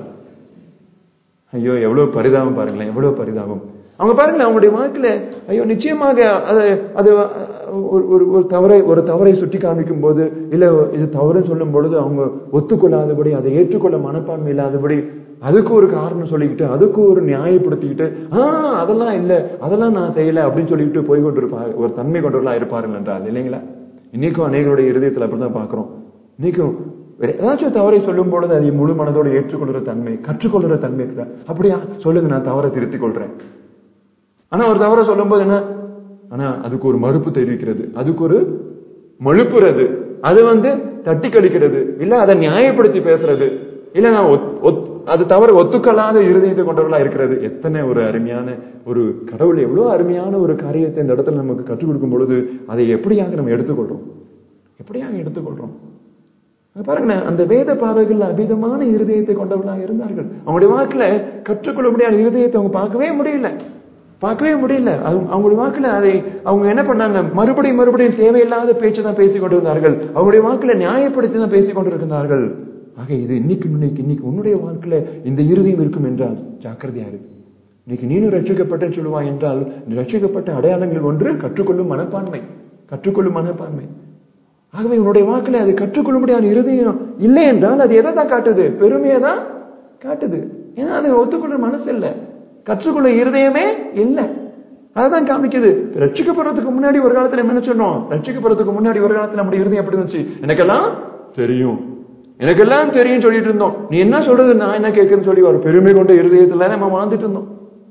ஐயோ எவ்வளவு பரிதாபம் பாருங்களேன் எவ்வளவு பரிதாபம் அவங்க பாருங்களேன் அவங்களுடைய வாழ்க்கையில ஐயோ நிச்சயமாக அது அது ஒரு ஒரு ஒரு தவறை ஒரு தவறை சுட்டி காமிக்கும் போது இல்ல இது தவறு சொல்லும் பொழுது அவங்க ஒத்துக்கொள்ளாதபடி அதை ஏற்றுக்கொள்ள மனப்பான்மை இல்லாதபடி அதுக்கு ஒரு காரணம் சொல்லிக்கிட்டு அதுக்கு ஒரு நியாயப்படுத்திக்கிட்டு ஆஹ் அதெல்லாம் இல்ல அதெல்லாம் நான் செய்யல அப்படின்னு சொல்லிட்டு போய் கொண்டிருப்பாங்க ஒரு தன்மை கொண்டவர்களா இருப்பார்கள் என்றால் இல்லைங்களா இன்னைக்கும் அநேகருடைய இருதயத்துல அப்படிதான் பாக்குறோம் இன்னைக்கும் வேற ஏதாச்சும் தவறை சொல்லும் பொழுது அதை முழு மனதோடு ஏற்றுக்கொள்கிற தன்மை கற்றுக்கொள்கிற தன்மை இருக்குதா அப்படியா சொல்லுங்க நான் தவறை திருத்திக் கொள்றேன் ஆனா ஒரு தவறை சொல்லும்போது என்ன ஆனா அதுக்கு ஒரு மறுப்பு தெரிவிக்கிறது அதுக்கு ஒரு மழுப்புறது அது வந்து தட்டி கழிக்கிறது இல்ல அதை நியாயப்படுத்தி பேசுறது இல்ல நான் ஒத்- ஒத்- அது தவறு ஒத்துக்கொள்ளாத இருதயத்தை கொண்டவர்களா இருக்கிறது எத்தனை ஒரு அருமையான ஒரு கடவுள் எவ்வளவு அருமையான ஒரு காரியத்தை இந்த இடத்துல நமக்கு கற்றுக் கொடுக்கும் பொழுது அதை எப்படியாக நம்ம எடுத்துக்கொள்றோம் எப்படியாக எடுத்துக்கொள்றோம் அங்க பாருங்களேன் அந்த வேத பாதைகள் அபிதமான இருதயத்தை கொண்டவர்களாக இருந்தார்கள் அவங்களுடைய வாக்குல கற்றுக்கொள்ள முடியாத இருதயத்தை அவங்க பார்க்கவே முடியல பார்க்கவே முடியல அவங்க அவங்களுடைய வாக்குல அதை அவங்க என்ன பண்ணாங்க மறுபடியும் மறுபடியும் தேவையில்லாத பேச்சு தான் பேசிக் கொண்டிருந்தார்கள் அவங்களுடைய வாக்குல நியாயப்படுத்தி தான் பேசிக் கொண்டிருக்கிறார்கள் ஆக இது இன்னைக்கு இன்னைக்கு இன்னைக்கு உன்னுடைய வாழ்க்கையில இந்த இருதயம் இருக்கும் என்றால் ஜாக்கிரதையா இரு இன்னைக்கு நீனும் ரட்சிக்கப்பட்டேன்னு சொல்லுவாய் என்றால் இந்த ரட்சிக்கப்பட்ட அடையாளங்கள் ஒன்று கற்றுக்கொள்ளும் மனப்பான்மை கற்றுக்கொள்ளும் மனப்பான்மை ஆகவே உன்னுடைய வாக்குல அது கற்றுக்கொள்ள முடியாத இருதயம் இல்லை என்றால் அது எதை தான் காட்டுது பெருமையை தான் காட்டுது ஏன்னா அது ஒத்துக்கொள்ற மனசு இல்ல கற்றுக்கொள்ள இருதயமே இல்லை அதுதான் காமிக்குது ரட்சிக்கப்படுறதுக்கு முன்னாடி ஒரு காலத்துல என்ன சொன்னோம் ரட்சிக்கப்படுறதுக்கு முன்னாடி ஒரு காலத்துல நம்முடைய இருதயம் எப்படி இருந்துச்சு எனக்கெல்லாம் தெரியும் எனக்கெல்லாம் தெரியும் சொல்லிட்டு இருந்தோம் நீ என்ன சொல்றது நான் என்ன கேட்கறேன்னு சொல்லி ஒரு பெருமை கொண்ட இருதயத்துல நம்ம வாழ்ந்துட்டு இருந்தோம்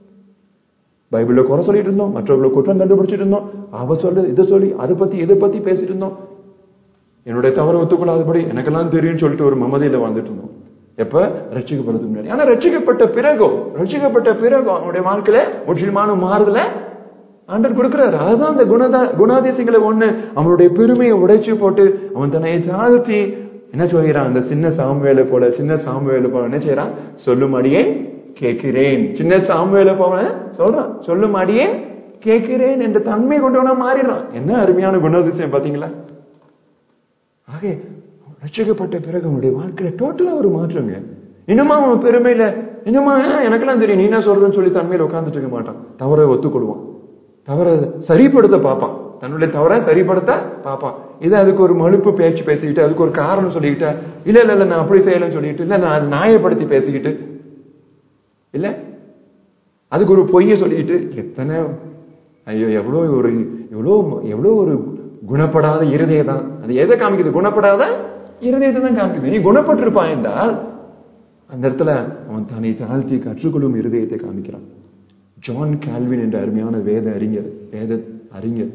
பைபிள்ல குறை சொல்லிட்டு இருந்தோம் மற்றவர்களை குற்றம் கண்டுபிடிச்சிட்டு இருந்தோம் அவ சொல்லு இதை சொல்லி அதை பத்தி இதை பத்தி பேசிட்டு இருந்தோம் என்னுடைய தவறு ஒத்துக்கொள்ளாதபடி எனக்கெல்லாம் தெரியும்னு சொல்லிட்டு ஒரு மமதியில வாழ்ந்துட்டு இருந்தோம் எப்ப ரட்சிக்கப்படுறதுக்கு முன்னாடி ஆனா ரட்சிக்கப்பட்ட பிறகோ ரட்சிக்கப்பட்ட பிறகோ அவனுடைய வாழ்க்கையில முற்றிலுமான மாறுதல ஆண்டர் கொடுக்கிறாரு அதுதான் அந்த குணதா குணாதிசயங்களை ஒண்ணு அவனுடைய பெருமையை உடைச்சு போட்டு அவன் தன்னை தாழ்த்தி என்ன சொல்கிறான் அந்த சின்ன சாமுவேலை போல சின்ன சாமுவேலை போல என்ன செய்யறான் சொல்லும் அடியே கேட்கிறேன் சின்ன சாமுவேலை போல சொல்றான் சொல்லும் அடியே கேட்கிறேன் என்ற தன்மை கொண்டவனா மாறிடுறான் என்ன அருமையான குணாதிசயம் பாத்தீங்களா ஆக ரட்சிக்கப்பட்ட பிறகு அவனுடைய வாழ்க்கையில டோட்டலா ஒரு மாற்றங்க இன்னுமா அவன் பெருமையில இன்னுமா "ஆ, எனக்கெல்லாம் தெரியும் நீ என்ன சொல்றேன்னு சொல்லி தன்மையில உட்கார்ந்துட்டு இருக்க மாட்டான் தவறை ஒத்துக்கொள்வான் தவறை சரிப்படுத்த பார்ப்பான் தன்னுடைய தவறை சரிப்படுத்த பார்ப்பான் இது அதுக்கு ஒரு மழுப்பு பேச்சு பேசிக்கிட்டு அதுக்கு ஒரு காரணம் சொல்லிக்கிட்டு இல்ல இல்ல இல்ல நான் அப்படி செய்யலன்னு சொல்லிட்டு இல்ல நான் அதை நியாயப்படுத்தி பேசிக்கிட்டு இல்ல அதுக்கு ஒரு பொய்யை சொல்லிட்டு எத்தனை ஐயோ எவ்வளவு ஒரு எவ்வளவு எவ்வளவு ஒரு குணப்படாத இருதயம் தான் அது எதை காமிக்குது குணப்படாத இருதயத்தை தான் காமிக்குது நீ குணப்பட்டிருப்பான் என்றால் அந்த இடத்துல அவன் தன்னை தாழ்த்தி கற்றுக்கொள்ளும் இருதயத்தை காமிக்கிறான் ஜான் கால்வின் என்ற அருமையான வேத அறிஞர் வேத அறிஞர்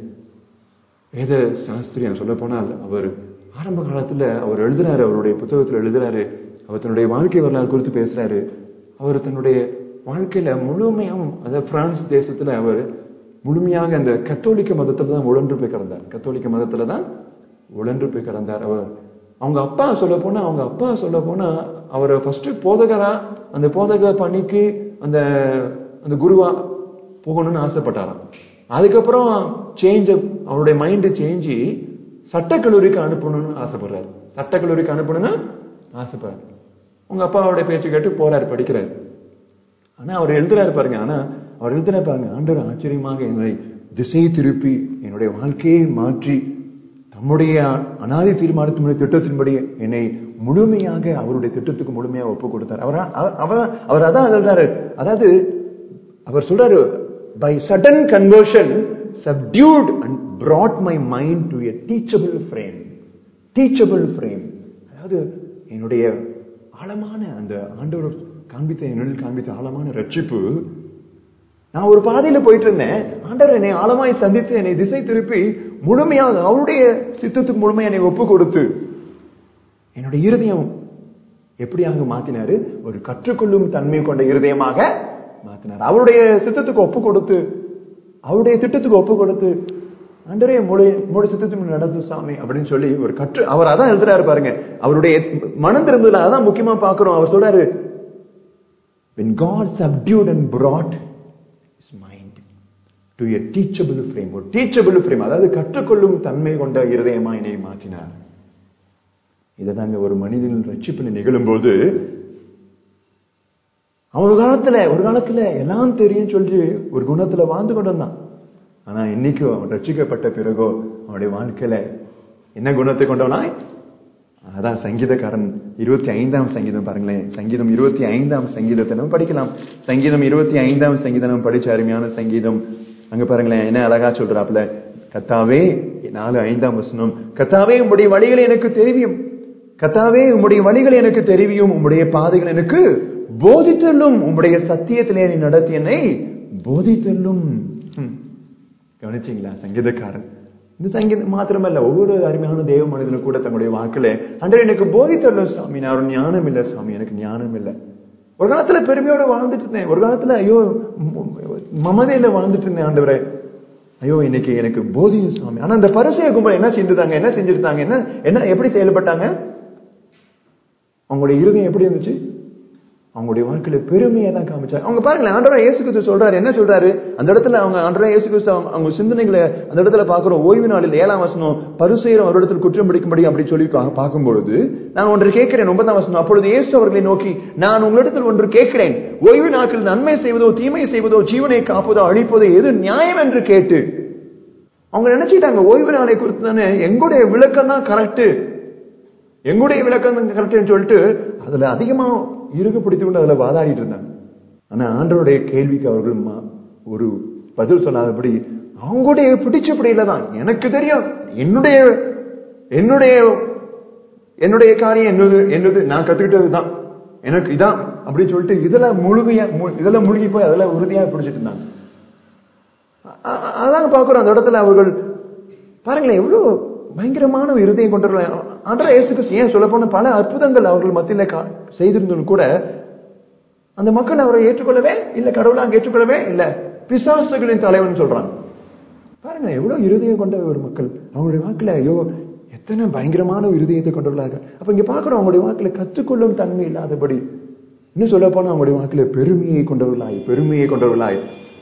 வேத சாஸ்திரியம் சொல்ல போனால் அவர் ஆரம்ப காலத்துல அவர் எழுதுறாரு அவருடைய புத்தகத்துல எழுதுறாரு அவர் தன்னுடைய வாழ்க்கை வரலாறு குறித்து பேசுறாரு அவர் தன்னுடைய வாழ்க்கையில முழுமையாகவும் அதாவது பிரான்ஸ் தேசத்துல அவர் முழுமையாக அந்த கத்தோலிக்க மதத்துல தான் உழன்று போய் கிடந்தார் கத்தோலிக்க மதத்துல தான் உழன்று போய் கிடந்தார் அவர் அவங்க அப்பா சொல்ல போனா அவங்க அப்பா சொல்ல போனா அவரை ஃபர்ஸ்ட் போதகரா அந்த போதக பணிக்கு அந்த அந்த குருவா போகணும்னு ஆசைப்பட்டாராம் அதுக்கப்புறம் சேஞ்ச் அவருடைய மைண்ட் சேஞ்சி சட்டக்கல்லூரிக்கு அனுப்பணும்னு ஆசைப்படுறாரு சட்டக்கல்லூரிக்கு அனுப்பணும்னு ஆசைப்படுறாரு உங்க அப்பாவோட பேச்சு கேட்டு போறாரு படிக்கிறாரு ஆனா அவர் எழுதுறாரு பாருங்க ஆனா அவர் எழுதுறாரு பாருங்க ஆண்டவர் ஆச்சரியமாக என்னை திசை திருப்பி என்னுடைய வாழ்க்கையை மாற்றி தம்முடைய அனாதி தீர்மானத்தினுடைய திட்டத்தின்படி என்னை முழுமையாக அவருடைய திட்டத்துக்கு முழுமையாக ஒப்பு கொடுத்தார் அவர் அவர் அவர் அதான் சொல்றாரு அதாவது அவர் சொல்றாரு by sudden conversion subdued and brought my mind to a teachable frame teachable frame அதாவது என்னுடைய ஆழமான அந்த ஆண்டவர் காண்பித்த என்னில் காண்பித்த ஆழமான ரட்சிப்பு நான் ஒரு பாதையில போயிட்டு இருந்தேன் ஆண்டவர் என்னை ஆழமாய் சந்தித்து என்னை திசை திருப்பி முழுமையாக அவருடைய சித்தத்துக்கு முழுமையாக என்னை ஒப்பு கொடுத்து என்னுடைய இருதயம் எப்படியாக மாத்தினாரு ஒரு கற்றுக்கொள்ளும் தன்மை கொண்ட இருதயமாக மாத்தினார் அவருடைய சித்தத்துக்கு ஒப்பு கொடுத்து அவருடைய திட்டத்துக்கு ஒப்பு கொடுத்து ஆண்டரே முழு முழு சித்தத்துக்கு நடந்து சாமி அப்படின்னு சொல்லி ஒரு கற்று அவர் அதான் எழுதுறாரு பாருங்க அவருடைய மனம் திரும்புதல அதான் முக்கியமா பாக்குறோம் அவர் சொல்றாரு when God subdued and brought his mind to a teachable frame ஒரு teachable frame அதாவது கற்றுக்கொள்ளும் தன்மை கொண்ட இருதயமா என்னை மாற்றினார் இதுதாங்க ஒரு மனிதன் ரட்சிப்பு நிகழும் போது அவன் ஒரு காலத்துல ஒரு காலத்துல எல்லாம் தெரியும் சொல்லி ஒரு குணத்துல வாழ்ந்து கொண்டு வந்தான் ஆனா இன்னைக்கு அவன் ரட்சிக்கப்பட்ட பிறகோ அவனுடைய வாழ்க்கையில என்ன குணத்தை கொண்டவனாய் அதான் சங்கீதக்காரன் இருபத்தி ஐந்தாம் சங்கீதம் பாருங்களேன் சங்கீதம் இருபத்தி ஐந்தாம் சங்கீதத்தை நம்ம படிக்கலாம் சங்கீதம் இருபத்தி ஐந்தாம் சங்கீதம் நம்ம படிச்ச அருமையான சங்கீதம் அங்க பாருங்களேன் என்ன அழகா சொல்றாப்புல கத்தாவே நாலு ஐந்தாம் வசனம் கத்தாவே உம்முடைய வழிகளை எனக்கு தெரிவியும் கத்தாவே உம்முடைய வழிகள் எனக்கு தெரிவியும் உம்முடைய பாதைகள் எனக்கு போதித்தள்ளும் உம்முடைய சத்தியத்திலே நீ நடத்தி என்னை போதித்தள்ளும் கவனிச்சீங்களா சங்கீதக்காரன் இந்த சங்கீதம் மாத்திரமல்ல ஒவ்வொரு அருமையான தேவ மனிதனும் கூட தன்னுடைய வாக்குல அன்றே எனக்கு போதித்தள்ளும் சாமி நான் ஒரு ஞானம் இல்லை சாமி எனக்கு ஞானம் இல்லை ஒரு காலத்துல பெருமையோட வாழ்ந்துட்டு இருந்தேன் ஒரு காலத்துல ஐயோ மமதையில வாழ்ந்துட்டு இருந்தேன் ஆண்டவரே ஐயோ இன்னைக்கு எனக்கு போதியும் சாமி ஆனா அந்த பரிசைய கும்பல் என்ன செஞ்சுட்டாங்க என்ன செஞ்சிருந்தாங்க என்ன என்ன எப்படி செயல்பட்டாங்க அவங்களுடைய இருதயம் எப்படி இருந்துச்சு அவங்களுடைய வாழ்க்கையில பெருமையை தான் காமிச்சாங்க அவங்க பாருங்களேன் ஆண்டரா இயேசு கிறிஸ்து சொல்றாரு என்ன சொல்றாரு அந்த இடத்துல அவங்க ஆண்டரா இயேசு கிறிஸ்து அவங்க சிந்தனைகளை அந்த இடத்துல பாக்குறோம் ஓய்வு நாளில் ஏழாம் வசனம் பரிசெயரும் ஒரு இடத்துல குற்றம் பிடிக்கும்படி அப்படி சொல்லி பார்க்கும் பொழுது நான் ஒன்று கேட்கிறேன் ஒன்பதாம் வசனம் அப்பொழுது இயேசு அவர்களை நோக்கி நான் உங்களிடத்தில் ஒன்று கேட்கிறேன் ஓய்வு நாட்கள் நன்மை செய்வதோ தீமை செய்வதோ ஜீவனை காப்பதோ அழிப்பதோ எது நியாயம் என்று கேட்டு அவங்க நினைச்சுட்டாங்க ஓய்வு நாளை குறித்து தானே எங்களுடைய விளக்கம் தான் கரெக்ட் எங்களுடைய விளக்கம் தான் கரெக்ட்னு சொல்லிட்டு அதுல அதிகமா இருக பிடித்து கொண்டு அதுல வாதாடிட்டு இருந்தாங்க ஆனா ஆண்டவருடைய கேள்விக்கு அவர்கள் ஒரு பதில் சொல்லாதபடி அவங்களுடைய பிடிச்சபடியில தான் எனக்கு தெரியும் என்னுடைய என்னுடைய என்னுடைய காரியம் என்னது என்னது நான் கத்துக்கிட்டது தான் எனக்கு இதான் அப்படின்னு சொல்லிட்டு இதுல முழுகையா இதுல முழுகி போய் அதுல உறுதியா பிடிச்சிட்டு இருந்தாங்க அதாங்க பாக்குறோம் அந்த இடத்துல அவர்கள் பாருங்களேன் எவ்வளவு பயங்கரமான இருதயம் கொண்டவர்கள் ஆண்டா இயேசுக்கு ஏன் சொல்ல போன பல அற்புதங்கள் அவர்கள் மத்தியில செய்திருந்தும் கூட அந்த மக்கள் அவரை ஏற்றுக்கொள்ளவே இல்ல கடவுளாக ஏற்றுக்கொள்ளவே இல்ல பிசாசுகளின் தலைவன் சொல்றாங்க பாருங்க எவ்வளவு இருதயம் கொண்ட ஒரு மக்கள் அவங்களுடைய வாக்குல ஐயோ எத்தனை பயங்கரமான இருதயத்தை கொண்டவர்களாக அப்ப இங்க பாக்குறோம் அவங்களுடைய வாக்குல கற்றுக்கொள்ளும் தன்மை இல்லாதபடி இன்னும் சொல்ல போனா அவங்களுடைய வாக்குல பெருமையை கொண்டவர்களாய் பெருமையை கொண்டவர்களாய்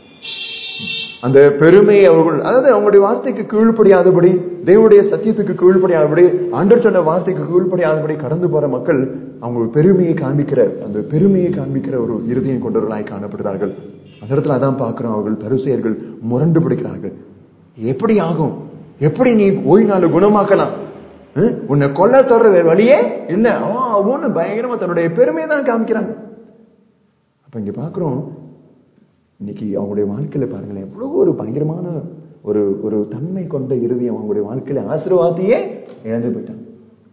அந்த பெருமையை அவர்கள் அதாவது அவங்களுடைய வார்த்தைக்கு கீழ்ப்படியாதபடி தேவனுடைய சத்தியத்துக்கு கீழ்ப்படியாதபடி ஆண்டர் சொன்ன வார்த்தைக்கு கீழ்ப்படியாதபடி கடந்து போற மக்கள் அவங்க பெருமையை காண்பிக்கிற அந்த பெருமையை காண்பிக்கிற ஒரு இருதயம் கொண்டவர்களாய் காணப்படுகிறார்கள் அந்த இடத்துல அதான் பார்க்கிறோம் அவர்கள் பரிசெயர்கள் முரண்டு பிடிக்கிறார்கள் எப்படி ஆகும் எப்படி நீ ஓய்நாள் குணமாக்கலாம் உன்னை கொல்ல தொடர வேற வழியே இல்ல அவனு பயங்கரமா தன்னுடைய பெருமையை தான் காமிக்கிறாங்க அப்ப இங்க பாக்குறோம் இன்னைக்கு அவங்களுடைய வாழ்க்கையில பாருங்களேன் எவ்வளவு ஒரு பயங்கரமான ஒரு ஒரு தன்மை கொண்ட இருதயம் அவங்களுடைய வாழ்க்கையில ஆசீர்வாதத்தையே இழந்து போயிட்டாங்க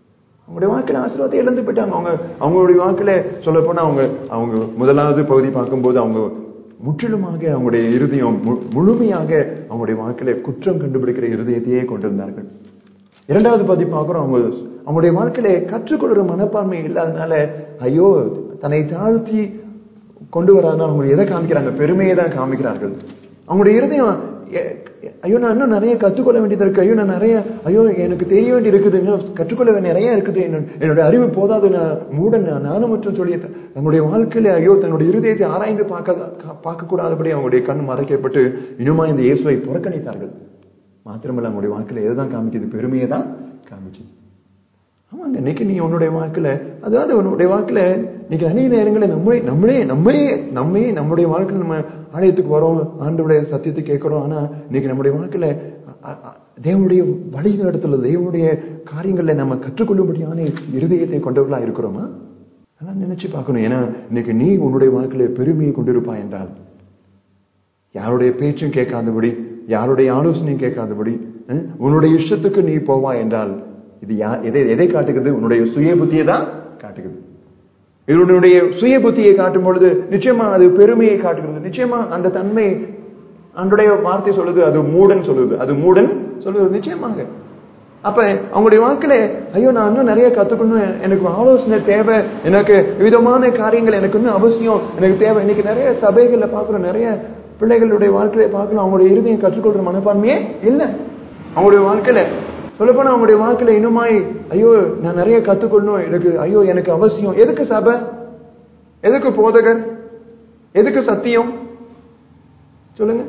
அவங்களுடைய வாழ்க்கையில ஆசீர்வாதத்தை இழந்து போயிட்டாங்க அவங்க அவங்களுடைய வாழ்க்கையில சொல்ல போனா அவங்க அவங்க முதலாவது பகுதி பார்க்கும்போது அவங்க முற்றிலுமாக அவங்களுடைய இருதயம் மு- முழுமையாக அவங்களுடைய வாழ்க்கையில குற்றம் கண்டுபிடிக்கிற இருதயத்தையே கொண்டிருந்தார்கள் இரண்டாவது பகுதி பார்க்கிறோம் அவங்க அவங்களுடைய வாழ்க்கையில கற்றுக்கொள்கிற மனப்பான்மை இல்லாதனால ஐயோ தன்னை தாழ்த்தி கொண்டு வராதனால அவங்க எதை காமிக்கிறாங்க பெருமையை தான் காமிக்கிறார்கள் அவங்களுடைய இருதயம் எ- ஐயோ நான் இன்னும் நிறைய கற்றுக்கொள்ள வேண்டியது இருக்கு ஐயோ நான் நிறைய ஐயோ எனக்கு தெரிய வேண்டி இருக்குது இன்னும் கற்றுக்கொள்ள வேண்டிய நிறைய இருக்குது என்னோட- என்னோட அறிவு போதாது நான் மூடன் நான் நானும் மற்றும் சொல்லி தன்னுடைய வாழ்க்கையில ஐயோ தன்னுடைய இருதயத்தை ஆராய்ந்து பார்க்க பார்க்க கூடாதபடி அவங்களுடைய கண் மறைக்கப்பட்டு இன்னுமா இந்த இயேசுவை புறக்கணித்தார்கள் மாத்திரமல்ல அவங்களுடைய வாழ்க்கையில எதுதான் காமிக்குது பெருமையை தான் காமிக்குது ஆமாங்க இன்னைக்கு நீ உன்னுடைய வாழ்க்கையில அதாவது உன்னுடைய வாழ்க்கையில இன்னைக்கு அநேக நேரங்களில் நம்மளே நம்மளே நம்மளே நம்மே நம்முடைய வாழ்க்கையில நம்ம ஆலயத்துக்கு வரோம் ஆண்டவுடைய சத்தியத்தை கேட்கிறோம் ஆனா இன்னைக்கு நம்முடைய வாழ்க்கையில அ- அ- தேவனுடைய வழி நடத்துல தேவனுடைய காரியங்கள்ல நம்ம கற்றுக்கொள்ளும்படியான இருதயத்தை கொண்டவர்களா இருக்கிறோமா அதெல்லாம் நினைச்சு பார்க்கணும் ஏன்னா இன்னைக்கு நீ உன்னுடைய வாழ்க்கையில பெருமையை கொண்டிருப்பாய் என்றால் யாருடைய பேச்சும் கேட்காதபடி யாருடைய ஆலோசனையும் கேட்காதபடி அஹ், உன்னுடைய இஷ்டத்துக்கு நீ போவா என்றால் இது யா எதை எதை காட்டுகிறது உன்னுடைய சுய புத்தியை தான் காட்டுகிறது இது உன்னுடைய சுய புத்தியை காட்டும் பொழுது நிச்சயமா அது பெருமையை காட்டுகிறது நிச்சயமா அந்த தன்மை அன்றைய வார்த்தை சொல்லுது அது மூடன் சொல்லுது அது மூடன் சொல்லுது நிச்சயமாக அப்ப அவங்களுடைய வாழ்க்கையில ஐயோ நான் இன்னும் நிறைய கத்துக்கணும் எனக்கு ஆலோசனை தேவை எனக்கு விதமான காரியங்கள் எனக்கு இன்னும் அவசியம் எனக்கு தேவை இன்னைக்கு நிறைய சபைகள்ல பார்க்கிறோம் நிறைய பிள்ளைகளுடைய வாழ்க்கையில பார்க்கிறோம் அவங்களுடைய இறுதியை கற்றுக்கொள்ற மனப்பான்மையே இல்லை அவங்களுடைய வாழ்க்கையில சொல்லப்போனா அவங்களுடைய வாழ்க்கையில இன்னுமாய் ஐயோ நான் நிறைய கத்துக்கொள்ளணும் எனக்கு ஐயோ எனக்கு அவசியம் எதுக்கு சபை எதுக்கு போதகர் எதுக்கு சத்தியம் சொல்லுங்க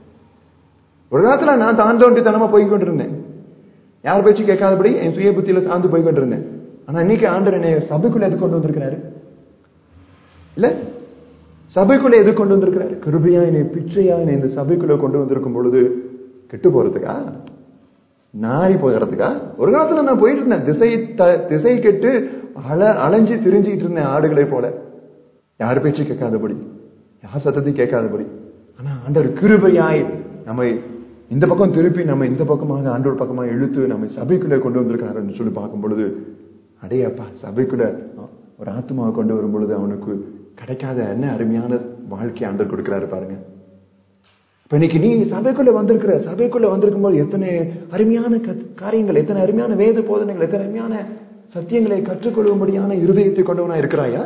ஒரு காலத்துல நான் தான் தோண்டித்தனமா போய் கொண்டிருந்தேன் யார் பேச்சு கேட்காதபடி என் சுய புத்தியில சார்ந்து போய் கொண்டிருந்தேன் ஆனா இன்னைக்கு ஆண்டர் என்னை சபைக்குள்ள எது கொண்டு வந்திருக்கிறாரு இல்ல சபைக்குள்ள எது கொண்டு வந்திருக்கிறாரு கிருபையா என்னை பிச்சையா என்னை இந்த சபைக்குள்ள கொண்டு வந்திருக்கும் பொழுது கெட்டு போறதுக்கா நாரி போகிறதுக்கா ஒரு காலத்துல நான் போயிட்டு இருந்தேன் திசை த- திசை கெட்டு அல அலைஞ்சு திரிஞ்சிட்டு இருந்தேன் ஆடுகளை போல யார் பேச்சு கேட்காதபடி யார் சத்தத்தையும் கேட்காதபடி ஆனா ஆண்டவர் கிருபையாய் நம்மை இந்த பக்கம் திருப்பி நம்ம இந்த பக்கமாக ஆண்டவர் பக்கமாக இழுத்து நம்மை சபைக்குள்ளே கொண்டு வந்திருக்காருன்னு சொல்லி பார்க்கும் பொழுது அடையப்பா சபைக்குள்ள ஒரு ஆத்மாவை கொண்டு வரும் பொழுது அவனுக்கு கிடைக்காத என்ன அருமையான வாழ்க்கை ஆண்டவர் கொடுக்கிறாரு பாருங்க இப்ப இன்னைக்கு நீ சபைக்குள்ள வந்திருக்கிற சபைக்குள்ள வந்திருக்கும் போது எத்தனை அருமையான கத்- காரியங்கள் எத்தனை அருமையான வேத போதனைகள் எத்தனை அருமையான சத்தியங்களை கற்றுக்கொள்ளும்படியான இருதயத்தை கொண்டவனா இருக்கிறாயா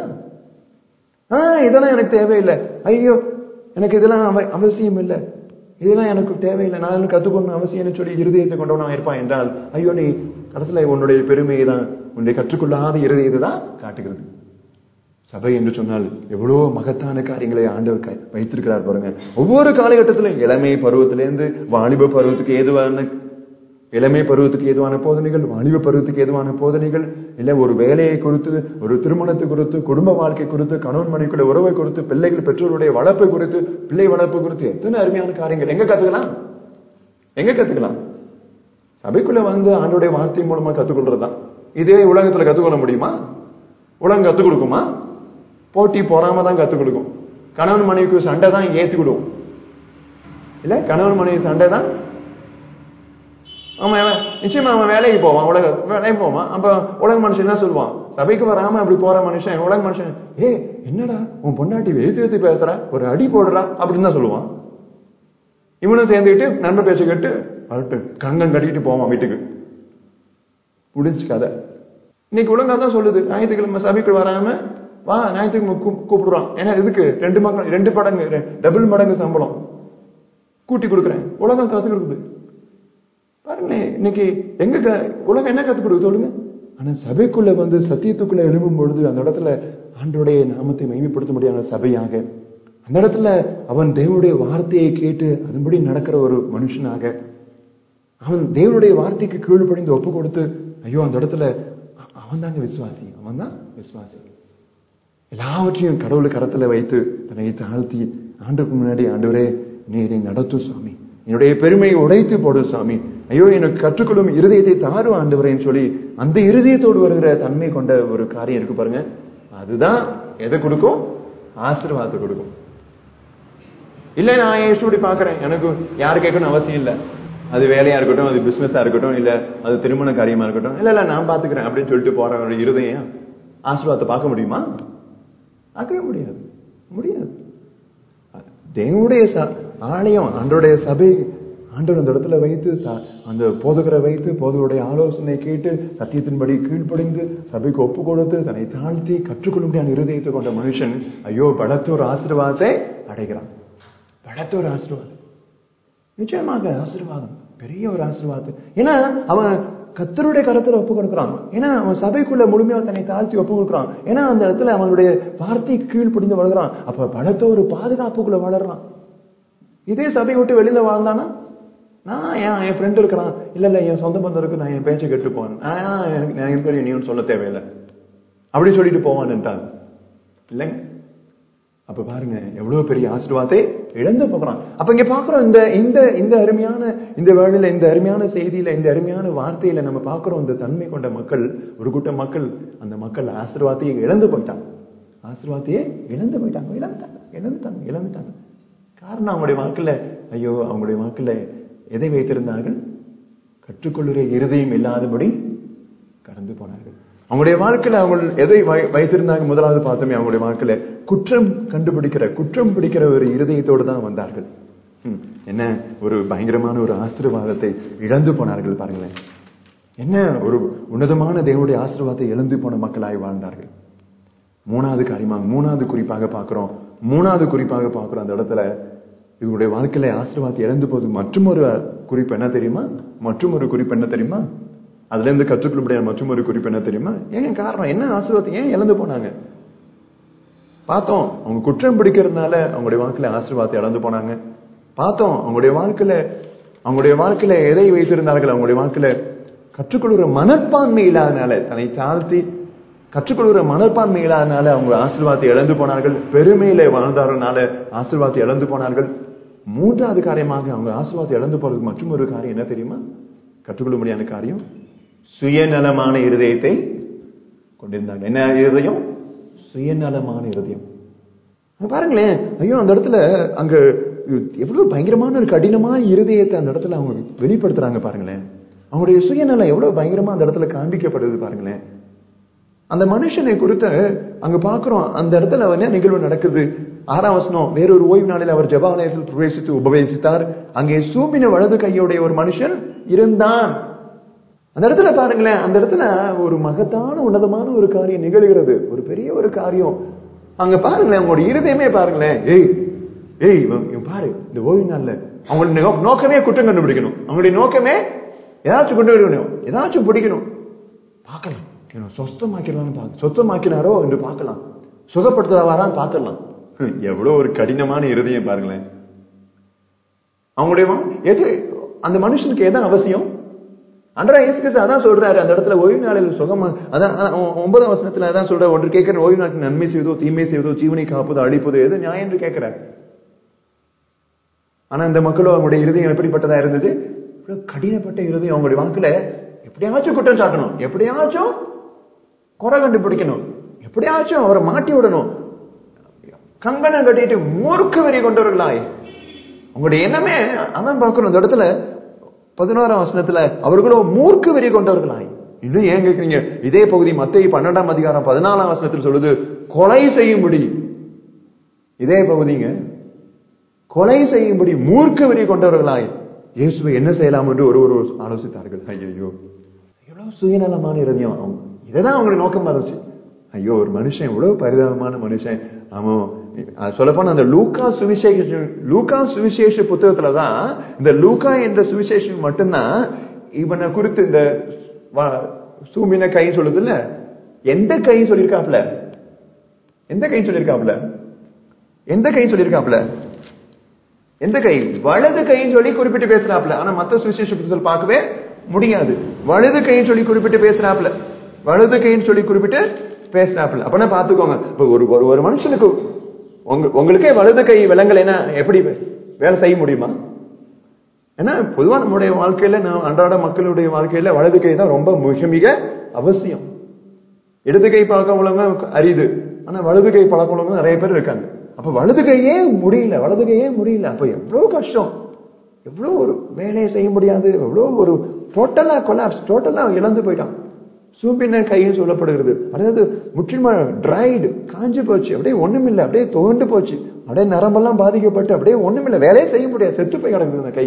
ஆ இதெல்லாம் எனக்கு தேவையில்லை ஐயோ எனக்கு இதெல்லாம் அவ- அவசியம் இல்லை இதெல்லாம் எனக்கு தேவையில்லை நான் இதெல்லாம் கத்துக்கொள்ளணும் அவசியம்னு சொல்லி இருதயத்தை கொண்டவனா இருப்பான் என்றால் ஐயோ நீ கடைசியில உன்னுடைய பெருமையை தான் உன்னுடைய கற்றுக்கொள்ளாத இருதயத்தை தான் காட்டுகிறது சபை என்று சொன்னால் எவ்வளவு மகத்தான காரியங்களை ஆண்டவர் கை- வைத்திருக்கிறார் பாருங்க ஒவ்வொரு காலகட்டத்திலும் இளமை பருவத்திலேருந்து வாலிப பருவத்துக்கு ஏதுவான இளமை பருவத்துக்கு ஏதுவான போதனைகள் வாலிப பருவத்துக்கு ஏதுவான போதனைகள் இல்ல ஒரு வேலையை குறித்து ஒரு திருமணத்தை குறித்து குடும்ப வாழ்க்கை குறித்து கணவன் மனைவிக்குள்ள உறவை குறித்து பிள்ளைகள் பெற்றோருடைய வளர்ப்பு குறித்து பிள்ளை வளர்ப்பு குறித்து எத்தனை அருமையான காரியங்கள் எங்க கத்துக்கலாம் எங்க கத்துக்கலாம் சபைக்குள்ள வந்து ஆண்டோடைய வார்த்தை மூலமா கத்துக்கொள்றதுதான் இதே உலகத்துல கத்துக்கொள்ள முடியுமா உலகம் கத்துக் கொடுக்குமா போட்டி பொறாம தான் கத்துக் கொடுக்கும் கணவன் மனைவிக்கு சண்டை தான் ஏத்தி விடுவோம் இல்ல கணவன் மனைவி சண்டை தான் அவன் அவன் நிச்சயமா அவன் வேலைக்கு போவான் உலக வேலைக்கு போவான் அப்ப உலக மனுஷன் என்ன சொல்லுவான் சபைக்கு வராம அப்படி போற மனுஷன் உலக மனுஷன் ஏ என்னடா உன் பொண்டாட்டி எழுத்து எழுத்து பேசுற ஒரு அடி போடுறா அப்படின்னு தான் சொல்லுவான் இவனும் சேர்ந்துக்கிட்டு நண்பர் பேச்ச கேட்டு வரட்டு கங்கன் கட்டிக்கிட்டு போவான் வீட்டுக்கு முடிஞ்சு கதை இன்னைக்கு ஒழுங்கா தான் சொல்லுது ஞாயிற்றுக்கிழமை சபைக்கு வராம வா ஞாயிற்றுக்கிழமை கூப்~ கூப்பிடுறான் ஏன்னா இதுக்கு ரெண்டு மடங்கு ரெண்டு மடங்கு ரெ- டபுள் மடங்கு சம்பளம் கூட்டி கொடுக்குறேன் உலகம் கத்து கொடுக்குது பாருங்களேன் இன்னைக்கு எங்க க- உலகம் என்ன கத்து கொடுக்குது சொல்லுங்க ஆனா சபைக்குள்ள வந்து சத்தியத்துக்குள்ள எழும்பும் பொழுது அந்த இடத்துல ஆண்டோடைய நாமத்தை மகிமைப்படுத்த முடியாத சபையாக அந்த இடத்துல அவன் தேவனுடைய வார்த்தையை கேட்டு அதன்படி நடக்கிற ஒரு மனுஷனாக அவன் தேவனுடைய வார்த்தைக்கு கீழ்ப்படிந்து ஒப்பு கொடுத்து ஐயோ அந்த இடத்துல அவன் தாங்க விசுவாசி அவன் தான் விசுவாசி எல்லாவற்றையும் கடவுள் கரத்துல வைத்து தன்னை தாழ்த்தி ஆண்டுக்கு முன்னாடி ஆண்டவரே நீரை நடத்தும் சாமி என்னுடைய பெருமையை உடைத்து போடு சாமி ஐயோ எனக்கு கற்றுக்கொள்ளும் இருதயத்தை தாரும் ஆண்டவரேன்னு சொல்லி அந்த இருதயத்தோடு வருகிற தன்மை கொண்ட ஒரு காரியம் இருக்கு பாருங்க அதுதான் எதை கொடுக்கும் ஆசீர்வாதத்தை கொடுக்கும் இல்ல நான் ஏன் இப்படி பாக்குறேன் எனக்கு யாரு கேட்கணும் அவசியம் இல்ல அது வேலையா இருக்கட்டும் அது பிசினஸா இருக்கட்டும் இல்ல அது திருமண காரியமா இருக்கட்டும் இல்ல இல்ல நான் பாத்துக்கிறேன் அப்படின்னு சொல்லிட்டு போறவங்க இருதயம் ஆசீர்வாதத்தை பார்க்க முடியுமா பார்க்கவே முடியாது முடியாது தேவனுடைய ச- ஆலயம் ஆண்டோடைய சபை ஆண்டவர் அந்த இடத்துல வைத்து த- அந்த போதகரை வைத்து போதகருடைய ஆலோசனை கேட்டு சத்தியத்தின்படி கீழ்ப்படிந்து சபைக்கு ஒப்பு கொடுத்து தன்னை தாழ்த்தி கற்றுக்கொள்ளும்படியான இருதயத்தை கொண்ட மனுஷன் ஐயோ பலத்த ஒரு ஆசீர்வாதத்தை அடைகிறான் பலத்த ஒரு ஆசீர்வாதம் நிச்சயமாக ஆசீர்வாதம் பெரிய ஒரு ஆசீர்வாதம் ஏன்னா அவன் கத்தருடைய கரத்துல ஒப்பு கொடுக்குறான் ஏன்னா அவன் சபைக்குள்ள முழுமையா தன்னை தாழ்த்தி ஒப்பு கொடுக்குறான் ஏன்னா அந்த இடத்துல அவனுடைய வார்த்தை கீழ்ப்படிந்து வளர்கிறான் அப்ப பலத்த ஒரு பாதுகாப்புக்குள்ள வளர்றான் இதே சபை விட்டு வெளியில வாழ்ந்தானா நான் ஏன் என் ஃப்ரெண்ட் இருக்கிறான் இல்ல இல்ல என் சொந்த பந்தம் இருக்கு நான் என் பேச்சை கெட்டு போவேன் நான் எனக்கு எனக்கு தெரியும் நீ ஒன்றும் சொல்ல தேவையில்லை அப்படி சொல்லிட்டு போவான்ட்டான் இல்லைங்க அப்ப பாருங்க எவ்வளவு பெரிய ஆசீர்வாதத்தை இழந்து போகிறான் அப்ப இங்க பாக்குறோம் இந்த இந்த இந்த அருமையான இந்த வேளையில இந்த அருமையான செய்தியில இந்த அருமையான வார்த்தையில நம்ம பாக்குறோம் இந்த தன்மை கொண்ட மக்கள் ஒரு கூட்டம் மக்கள் அந்த மக்கள் ஆசீர்வாதத்தையே இழந்து போயிட்டாங்க ஆசீர்வாதத்தையே இழந்து போயிட்டாங்க இழந்துட்டாங்க இழந்துட்டாங்க இழந்துட்டாங்க காரணம் அவங்களுடைய வாக்குல ஐயோ அவங்களுடைய வாக்குல எதை வைத்திருந்தார்கள் கற்றுக்கொள்ளுற இருதயம் இல்லாதபடி கடந்து போனார்கள் அவங்களுடைய வாழ்க்கையில அவங்க எதை வை- வைத்திருந்தாங்க முதலாவது பார்த்தோமே அவங்களுடைய வாழ்க்கையில குற்றம் கண்டுபிடிக்கிற குற்றம் பிடிக்கிற ஒரு இருதயத்தோடு தான் வந்தார்கள் ம், என்ன ஒரு பயங்கரமான ஒரு ஆசீர்வாதத்தை இழந்து போனார்கள் பாருங்களேன் என்ன ஒரு உன்னதமான தேவனுடைய ஆசீர்வாதத்தை இழந்து போன மக்களாய் வாழ்ந்தார்கள் மூணாவது காரியமாக மூணாவது குறிப்பாக பார்க்கிறோம் மூணாவது குறிப்பாக பார்க்கிறோம் அந்த இடத்துல இவங்களுடைய வாழ்க்கையில ஆசீர்வாதத்தை இழந்து போது மற்றும் ஒரு குறிப்பு என்ன தெரியுமா மற்றும் ஒரு குறிப்பு என்ன தெரியுமா அதுல இருந்து கற்றுக்கொள்ள முடியாத மற்றும் ஒரு குறிப்பு என்ன தெரியுமா ஏன் காரணம் என்ன ஆசீர்வாதத்தை ஏன் இழந்து போனாங்க பார்த்தோம் அவங்க குற்றம் பிடிக்கிறதுனால அவங்களுடைய வாழ்க்கையில ஆசீர்வாதத்தை இழந்து போனாங்க பார்த்தோம் அவங்களுடைய வாழ்க்கையில அவங்களுடைய வாழ்க்கையில எதை வைத்திருந்தார்கள் அவங்களுடைய வாழ்க்கையில கற்றுக்கொள்கிற மனப்பான்மை இல்லாதனால தன்னை தாழ்த்தி கற்றுக்கொள்கிற மனப்பான்மை இல்லாதனால அவங்க ஆசீர்வாதத்தை இழந்து போனார்கள் பெருமையில வாழ்ந்தாரனால ஆசீர்வாதத்தை இழந்து போனார்கள் மூன்றாவது காரியமாக அவங்க ஆசீர்வாதத்தை இழந்து போறதுக்கு மற்றும் ஒரு காரியம் என்ன தெரியுமா கற்றுக்கொள்ள முடியாத காரியம் சுயநலமான இருதயத்தை கொண்டிருந்தாங்க என்ன இருதயம் சுயநலமான இருதயம் அங்க பாருங்களேன் ஐயோ அந்த இடத்துல அங்க எவ்வளவு பயங்கரமான ஒரு கடினமான இருதயத்தை அந்த இடத்துல அவங்க வெளிப்படுத்துறாங்க பாருங்களேன் அவங்களுடைய சுயநலம் எவ்வளவு பயங்கரமா அந்த இடத்துல காண்பிக்கப்படுது பாருங்களேன் அந்த மனுஷனை குறித்த அங்க பாக்குறோம் அந்த இடத்துல அவன் என்ன நிகழ்வு நடக்குது ஆறாம் வசனம் வேறொரு ஓய்வு நாளில் அவர் ஜபாலயத்தில் பிரவேசித்து உபவேசித்தார் அங்கே சூம்பின வலது கையுடைய ஒரு மனுஷன் இருந்தான் அந்த இடத்துல பாருங்களேன் அந்த இடத்துல ஒரு மகத்தான உன்னதமான ஒரு காரியம் நிகழ்கிறது ஒரு பெரிய ஒரு காரியம் அங்க பாருங்களேன் அவங்களோட இருதயமே பாருங்களேன் ஏய் ஏய் இவன் இவன் பாரு இந்த ஓய்வு நாள்ல அவங்களுடைய நோ- நோக்கமே குற்றம் கண்டுபிடிக்கணும் அவங்களுடைய நோக்கமே ஏதாச்சும் கொண்டு வரணும் ஏதாச்சும் பிடிக்கணும் பார்க்கலாம் இவனை சொஸ்தமாக்கிடலாம்னு பார்க்க சொத்தமாக்கினாரோ என்று பார்க்கலாம் சுகப்படுத்துறவாரான்னு பார்த்துடலாம் ஹம், எவ்வளவு ஒரு கடினமான இருதயம் பாருங்களேன் அவங்களுடைய ம- எது அந்த மனுஷனுக்கு எதான் அவசியம் அன்றா இயேசு கிறிஸ்து அதான் சொல்றாரு அந்த இடத்துல ஓய்வு நாளில் சுகமா அதான் அதான் ஒ- ஒன்பதாம் வசனத்துல அதான் சொல்ற ஒன்று கேட்கிற ஓய்வு நாட்டில் நன்மை செய்வதோ தீமை செய்வதோ ஜீவனை காப்பதோ அழிப்பதோ எது நியாயம் என்று கேட்கிறார் ஆனா இந்த மக்களோ அவங்களுடைய இருதயம் எப்படிப்பட்டதா இருந்தது இவ்வளவு கடினப்பட்ட இருதயம் அவங்களுடைய வாக்குல எப்படியாச்சும் குற்றம் சாட்டணும் எப்படியாச்சும் குறை கண்டுபிடிக்கணும் எப்படியாச்சும் அவரை மாட்டி விடணும் கங்கணம் கட்டிட்டு மூர்க்க வெறி கொண்டவர்களாய் உங்களுடைய எண்ணமே அவன் பார்க்கணும் இந்த இடத்துல பதினோராம் வசனத்துல அவர்களோ மூர்க்க வெறி கொண்டவர்களாய் இன்னும் ஏன் கேக்குறீங்க இதே பகுதி மத்திய பன்னெண்டாம் அதிகாரம் பதினாலாம் வசனத்தில் சொல்லுது கொலை செய்யும்படி இதே பகுதிங்க கொலை செய்யும்படி மூர்க்க வெறி கொண்டவர்களாய் இயேசுவை என்ன செய்யலாம் என்று ஒரு ஒரு ஆலோசித்தார்கள் ஐயோ எவ்வளவு சுயநலமான இருதயம் இதைதான் அவங்களுடைய நோக்கமா இருந்துச்சு ஐயோ ஒரு மனுஷன் எவ்வளவு பரிதாபமான மனுஷன் அவன் சொல்லப்போன அந்த லூக்கா சுவிசேஷ லூக்கா சுவிசேஷ புத்தகத்துலதான் இந்த லூக்கா என்ற சுவிசேஷம் மட்டும்தான் இவனை குறித்து இந்த வ- சூமின கை சொல்லுது இல்ல எந்த கை சொல்லியிருக்காப்ல எந்த கை சொல்லியிருக்காப்ல எந்த கை சொல்லியிருக்காப்ல எந்த கை வலது கைன்னு சொல்லி குறிப்பிட்டு பேசுறாப்ல ஆனா மத்த சுவிசேஷ புத்தகத்தில் பார்க்கவே முடியாது வலது கைன்னு சொல்லி குறிப்பிட்டு பேசுறாப்ல வலது கைன்னு சொல்லி குறிப்பிட்டு பேசுறாப்ல அப்பனா பாத்துக்கோங்க இப்ப ஒரு ஒரு ஒரு மனுஷனுக்கு உங்க உங்களுக்கே வலது கை விலங்கலைன்னா எப்படி வேலை செய்ய முடியுமா ஏன்னா பொதுவா நம்முடைய வாழ்க்கையில நான் அன்றாட மக்களுடைய வாழ்க்கையில வலது கை தான் ரொம்ப மிக மிக அவசியம் இடது கை பழக்கம் உள்ளவங்க அரியுது ஆனா வலது கை பழக்கம் உள்ளவங்க நிறைய பேர் இருக்காங்க அப்ப வலது கையே முடியல வலது கையே முடியல அப்ப எவ்வளவு கஷ்டம் எவ்வளவு ஒரு வேலையை செய்ய முடியாது எவ்வளவு ஒரு டோட்டலா கொலாப்ஸ் டோட்டலா இழந்து போயிட்டான் சூம்பின கைன்னு சொல்லப்படுகிறது அதாவது முற்றிலுமா டிரைடு காஞ்சு போச்சு அப்படியே ஒண்ணுமில்லை அப்படியே தோண்டு போச்சு அப்படியே நரம்பெல்லாம் பாதிக்கப்பட்டு அப்படியே ஒண்ணுமில்லை வேலையே செய்ய முடியாது செத்து போய் கிடக்குது அந்த கை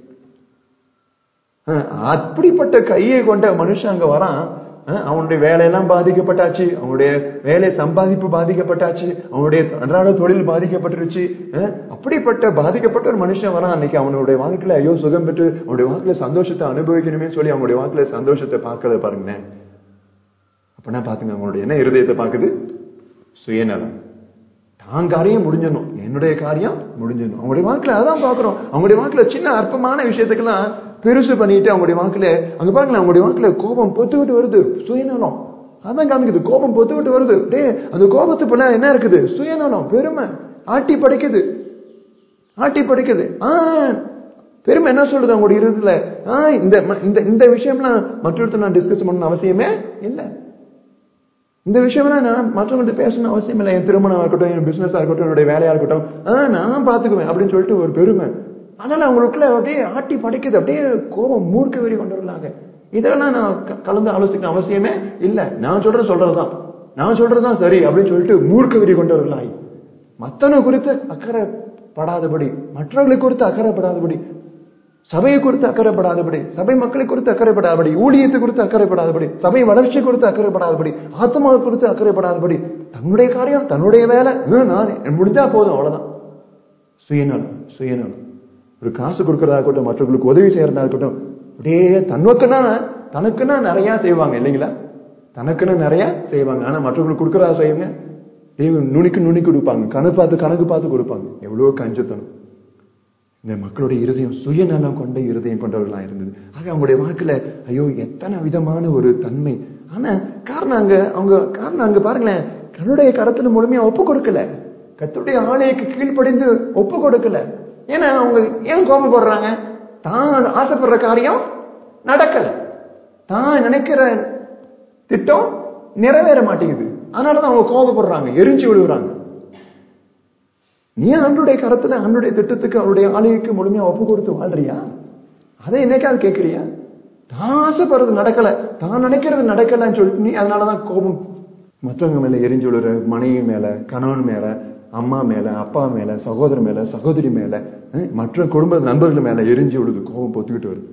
அஹ், அப்படிப்பட்ட கையை கொண்ட மனுஷன் அங்க வரான் அஹ், அவனுடைய வேலையெல்லாம் பாதிக்கப்பட்டாச்சு அவனுடைய வேலை சம்பாதிப்பு பாதிக்கப்பட்டாச்சு அவனுடைய அன்றாட தொழில் பாதிக்கப்பட்டுருச்சு அஹ், அப்படிப்பட்ட பாதிக்கப்பட்ட ஒரு மனுஷன் வரான் அன்னைக்கு அவனுடைய வாழ்க்கையில ஐயோ சுகம் பெற்று அவனுடைய வாழ்க்கையில சந்தோஷத்தை அனுபவிக்கணுமே சொல்லி அவனுடைய வாழ்க்கையில சந்தோஷத்தை பார்க்கறத பாருங்களேன் அப்படின்னா பாத்துங்க அவங்களுடைய என்ன இருதயத்தை பாக்குது சுயநலம் தான் காரியம் முடிஞ்சிடணும் என்னுடைய காரியம் முடிஞ்சிடணும் அவங்களுடைய வாழ்க்கையில அதான் பாக்குறோம் அவங்களுடைய வாழ்க்கையில சின்ன அற்பமான விஷயத்துக்கெல்லாம் பெருசு பண்ணிட்டு அவங்களுடைய வாழ்க்கையில அங்க பாருங்களேன் அவங்களுடைய வாழ்க்கையில கோபம் பொத்துக்கிட்டு வருது சுயநலம் அதான் காமிக்குது கோபம் பொத்துக்கிட்டு வருது டேய் அந்த கோபத்து போல என்ன இருக்குது சுயநலம் பெருமை ஆட்டி படைக்குது ஆட்டி படைக்குது ஆ பெருமை என்ன சொல்லுது அவங்களுடைய இருதயத்துல ஆ இந்த ம- இந்த இந்த விஷயம்லாம் மற்றொருத்தர் நான் டிஸ்கஸ் பண்ணணும் அவசியமே இல்லை இந்த விஷயம்லாம் நான் மற்றவங்கள்ட்ட பேசணும் அவசியம் இல்லை என் திருமணம் இருக்கட்டும் என் பிசினஸா இருக்கட்டும் என்னுடைய வேலையா இருக்கட்டும் ஆ நான் பாத்துக்குவேன் அப்படின்னு சொல்லிட்டு ஒரு பெருமை அதனால அவங்களுக்குள்ள அப்படியே ஆட்டி படைக்குது அப்படியே கோபம் மூர்க்க வெறி கொண்டவர்களாக இதெல்லாம் நான் க- கலந்து ஆலோசிக்கணும் அவசியமே இல்ல நான் சொல்றது சொல்றதுதான் நான் சொல்றதுதான் சரி அப்படின்னு சொல்லிட்டு மூர்க்க வெறி கொண்டவர்களாய் மத்தவனை குறித்து அக்கறைப்படாதபடி மற்றவர்களை குறித்து அக்கறைப்படாதபடி சபையை குறித்து அக்கறைப்படாதபடி சபை மக்களை குறித்து அக்கறைப்படாதபடி ஊழியத்தை குறித்து அக்கறைப்படாதபடி சபை வளர்ச்சி குறித்து அக்கறைப்படாதபடி ஆத்மா குறித்து அக்கறைப்படாதபடி தன்னுடைய காரியம் தன்னுடைய வேலை ஹம், நான் முடிஞ்சா போதும் அவ்வளவுதான் சுயநலம் சுயநலம் ஒரு காசு கொடுக்கறதா இருக்கட்டும் மற்றவர்களுக்கு உதவி செய்யறதா இருக்கட்டும் அப்படியே தனக்குன்னா தனக்குன்னா நிறைய செய்வாங்க இல்லைங்களா தனக்குன்னு நிறைய செய்வாங்க ஆனா மற்றவங்களுக்கு கொடுக்கறதா செய்யுங்க அப்படியே நுனிக்கு நுனிக்கு கொடுப்பாங்க கணக்கு பார்த்து கணக்கு பார்த்து கொடுப்பாங்க எவ்வளவு கஞ்சத்தனம் இந்த மக்களுடைய இருதயம் சுயநலம் கொண்ட இருதயம் கொண்டவர்களா இருந்தது ஆக அவங்களுடைய வாழ்க்கையில ஐயோ எத்தனை விதமான ஒரு தன்மை ஆனா காரணம் அங்க அவங்க காரணம் அங்க பாருங்களேன் கருடைய கரத்துல முழுமையா ஒப்பு கொடுக்கல கத்துடைய ஆணையக்கு கீழ்ப்படிந்து ஒப்பு கொடுக்கல ஏன்னா அவங்க ஏன் கோபப்படுறாங்க தான் ஆசைப்படுற காரியம் நடக்கல தான் நினைக்கிற திட்டம் நிறைவேற மாட்டேங்குது அதனாலதான் அவங்க கோபப்படுறாங்க எரிஞ்சு விழுகுறாங்க நீ ஆண்டுடைய கரத்துல ஆண்டுடைய திட்டத்துக்கு அவருடைய ஆலயக்கு முழுமையா ஒப்பு கொடுத்து வாழ்றியா அதை என்னைக்காவது கேட்கறியா தான் ஆசைப்படுறது நடக்கல தான் நினைக்கிறது நடக்கலன்னு சொல்லிட்டு நீ அதனாலதான் கோபம் மற்றவங்க மேல எரிஞ்சு விழுற மனைவி மேல கணவன் மேல அம்மா மேல அப்பா மேல சகோதரர் மேல சகோதரி மேல அஹ், மற்ற குடும்ப நண்பர்கள் மேல எரிஞ்சு விழுது கோபம் பொத்துக்கிட்டு வருது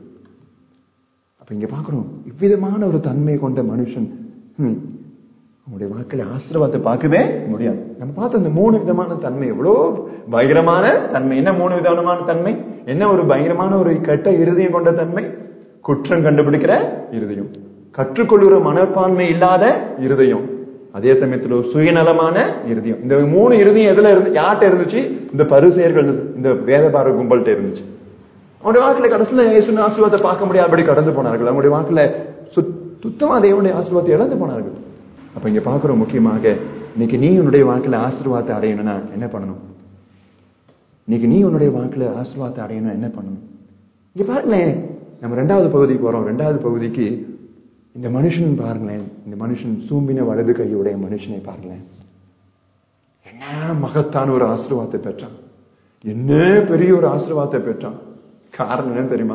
அப்ப இங்க பாக்குறோம் இவ்விதமான ஒரு தன்மை கொண்ட மனுஷன் ஹம், அவங்களுடைய வாழ்க்கையில ஆசீர்வாதத்தை பார்க்கவே முடியாது நம்ம பார்த்த இந்த மூணு விதமான தன்மை எவ்வளோ பயங்கரமான தன்மை என்ன மூணு விதமான தன்மை என்ன ஒரு பயங்கரமான ஒரு கெட்ட இருதயம் கொண்ட தன்மை குற்றம் கண்டுபிடிக்கிற இருதயம் கற்றுக்கொள்கிற மனப்பான்மை இல்லாத இருதயம் அதே சமயத்துல ஒரு சுயநலமான இருதயம் இந்த மூணு இருதயம் எதுல இருந்து யார்கிட்ட இருந்துச்சு இந்த பரிசெயர்கள் இந்த வேதபார கும்பல்கிட்ட இருந்துச்சு அவனுடைய வாக்குல கடைசியில இயேசுவின் ஆசீர்வாதத்தை பார்க்க முடியாதபடி கடந்து போனார்கள் அவங்களுடைய வாக்குல சுத்- சுத்தமா தேவனுடைய ஆசீர்வாதத்தை இழந்து போனார்கள் அப்ப இங்க பாக்குறோம் முக்கியமாக இன்னைக்கு நீ உன்னுடைய வாக்குல ஆசீர்வாதத்தை அடையணும்னா என்ன பண்ணணும் இன்னைக்கு நீ உன்னுடைய வாக்குல ஆசீர்வாதத்தை அடையணும் என்ன பண்ணணும் இங்க பாருங்களேன் நம்ம ரெண்டாவது பகுதிக்கு வரோம் ரெண்டாவது பகுதிக்கு இந்த மனுஷன் பாருங்களேன் இந்த மனுஷன் சூம்பின வலது கையுடைய மனுஷனை பாருங்களேன் என்ன மகத்தான ஒரு ஆசீர்வாதத்தை பெற்றான் என்ன பெரிய ஒரு ஆசீர்வாதத்தை பெற்றான் காரணம் என்ன தெரியுமா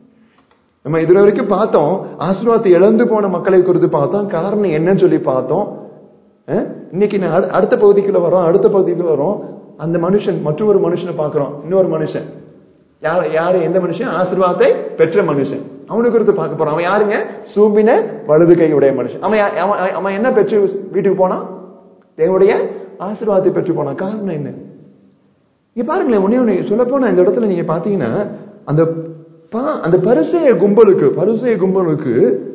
நம்ம இதுல வரைக்கும் பார்த்தோம் ஆசீர்வாதத்தை இழந்து போன மக்களை குறித்து பார்த்தோம் காரணம் என்னன்னு சொல்லி பார்த்தோம் அஹ்? இன்னைக்கு நான் அடு- அடுத்த பகுதிக்குள்ள வரோம் அடுத்த பகுதிக்குள்ள வரோம் அந்த மனுஷன் மற்றொரு மனுஷனை பார்க்கிறோம் இன்னொரு மனுஷன் யார் யாரு எந்த மனுஷன் ஆசீர்வாதத்தை பெற்ற மனுஷன் அவனுக்கு குறித்து பார்க்க போறோம் அவன் யாருங்க சூம்பின வலது கையுடைய மனுஷன் அவன் யா- அவன் அவன் என்ன பெற்று வீட்டுக்கு போனான் தேவனுடைய ஆசீர்வாதத்தை பெற்று போனான் காரணம் என்ன இங்க பாருங்களேன் ஒண்ணே ஒண்ணு சொல்ல போனா இந்த இடத்துல நீங்க பாத்தீங்கன்னா அந்த பா- அந்த பரிசெய கும்பலுக்கு பரிசெய கும்பலுக்கு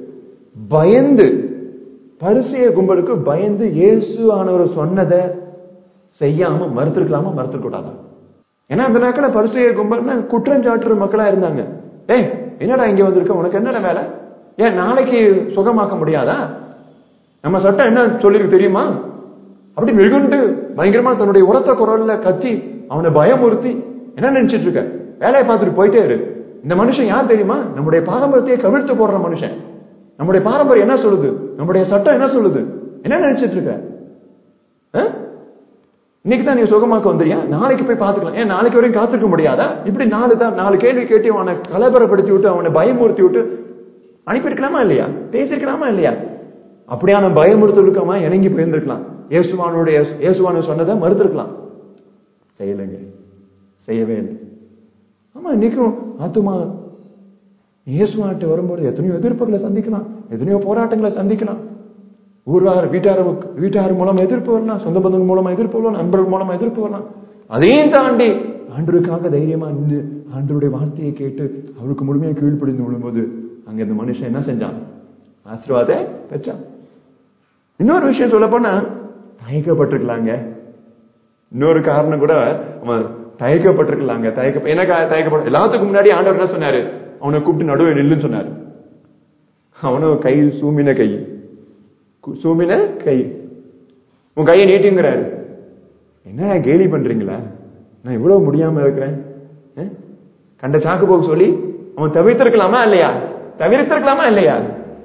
பயந்து பரிசெய கும்பலுக்கு பயந்து இயேசு ஆனவர் சொன்னதை செய்யாம மறுத்திருக்கலாமா மறுத்திருக்க கூடாதா ஏன்னா அந்த நாட்கள பரிசெய கும்பல்னா குற்றம் சாட்டுற மக்களா இருந்தாங்க ஏய் என்னடா இங்க வந்திருக்க உனக்கு என்னடா வேலை ஏன் நாளைக்கு சுகமாக்க முடியாதா நம்ம சட்டம் என்ன சொல்லிருக்கு தெரியுமா அப்படி வெகுண்டு பயங்கரமா தன்னுடைய உரத்த குரல்ல கத்தி அவனை பயமுறுத்தி என்ன நினைச்சிட்டு இருக்க வேலையை பார்த்துட்டு போயிட்டே இரு இந்த மனுஷன் யார் தெரியுமா நம்முடைய பாரம்பரியத்தையே கவிழ்த்து போடுற மனுஷன் நம்முடைய பாரம்பரியம் என்ன சொல்லுது நம்முடைய சட்டம் என்ன சொல்லுது என்ன நினைச்சிட்டு இருக்க ஆ? இன்னைக்கு தான் நீ சுகமாக்க வந்துறியா நாளைக்கு போய் பார்த்துக்கலாம் ஏன் நாளைக்கு வரையும் காத்திருக்க முடியாதா இப்படி நாலு தான் நாலு கேள்வி கேட்டு அவனை கலபரப்படுத்தி விட்டு அவனை பயமுறுத்தி விட்டு அனுப்பியிருக்கலாமா இல்லையா பேசியிருக்கலாமா இல்லையா அப்படியான பயமுறுத்தலுக்காம இணங்கி போயிருந்திருக்கலாம் இயேசுவானுடைய இயேசுவானு சொன்னதை மறுத்திருக்கலாம் செய்யலைங்க செய்யவே இல்லை ஆமா இன்னைக்கும் ஆத்துமா இயேசுவாட்ட வரும்போது எத்தனையோ எதிர்ப்புகளை சந்திக்கலாம் எத்தனையோ போராட்டங்களை சந்திக்கலாம் ஊர்வார் வீட்டார் வீட்டார் மூலமா எதிர்ப்பு வரலாம் சொந்த பந்தங்கள் மூலமா எதிர்ப்பு வரலாம் நண்பர்கள் மூலமா எதிர்ப்பு வரலாம் அதையும் தாண்டி ஆண்டருக்காக தைரியமா நின்று ஆண்டருடைய வார்த்தையை கேட்டு அவருக்கு முழுமையா கீழ்ப்படிந்து விழும்போது அங்க இந்த மனுஷன் என்ன செஞ்சான் ஆசீர்வாத பெற்றான் இன்னொரு விஷயம் சொல்ல போனா தயக்கப்பட்டிருக்கலாங்க இன்னொரு காரணம் கூட அவன் தயக்கப்பட்டிருக்கலாங்க தயக்க என்ன கா- தயக்கப்பட எல்லாத்துக்கும் முன்னாடி ஆண்டவர் என்ன சொன்னாரு அவனை கூப்பிட்டு நடுவே நில்லுன்னு சொன்னாரு அவனும் கை சூமின கை கு- சூமின கை உன் கையை நீட்டுங்கிறாரு என்ன கேலி பண்றீங்களா நான் இவ்வளவு முடியாம இருக்கிறேன் அஹ்? கண்ட சாக்கு போக்கு சொல்லி அவன் தவிர்த்திருக்கலாமா இல்லையா தவிர்த்திருக்கலாமா இல்லையா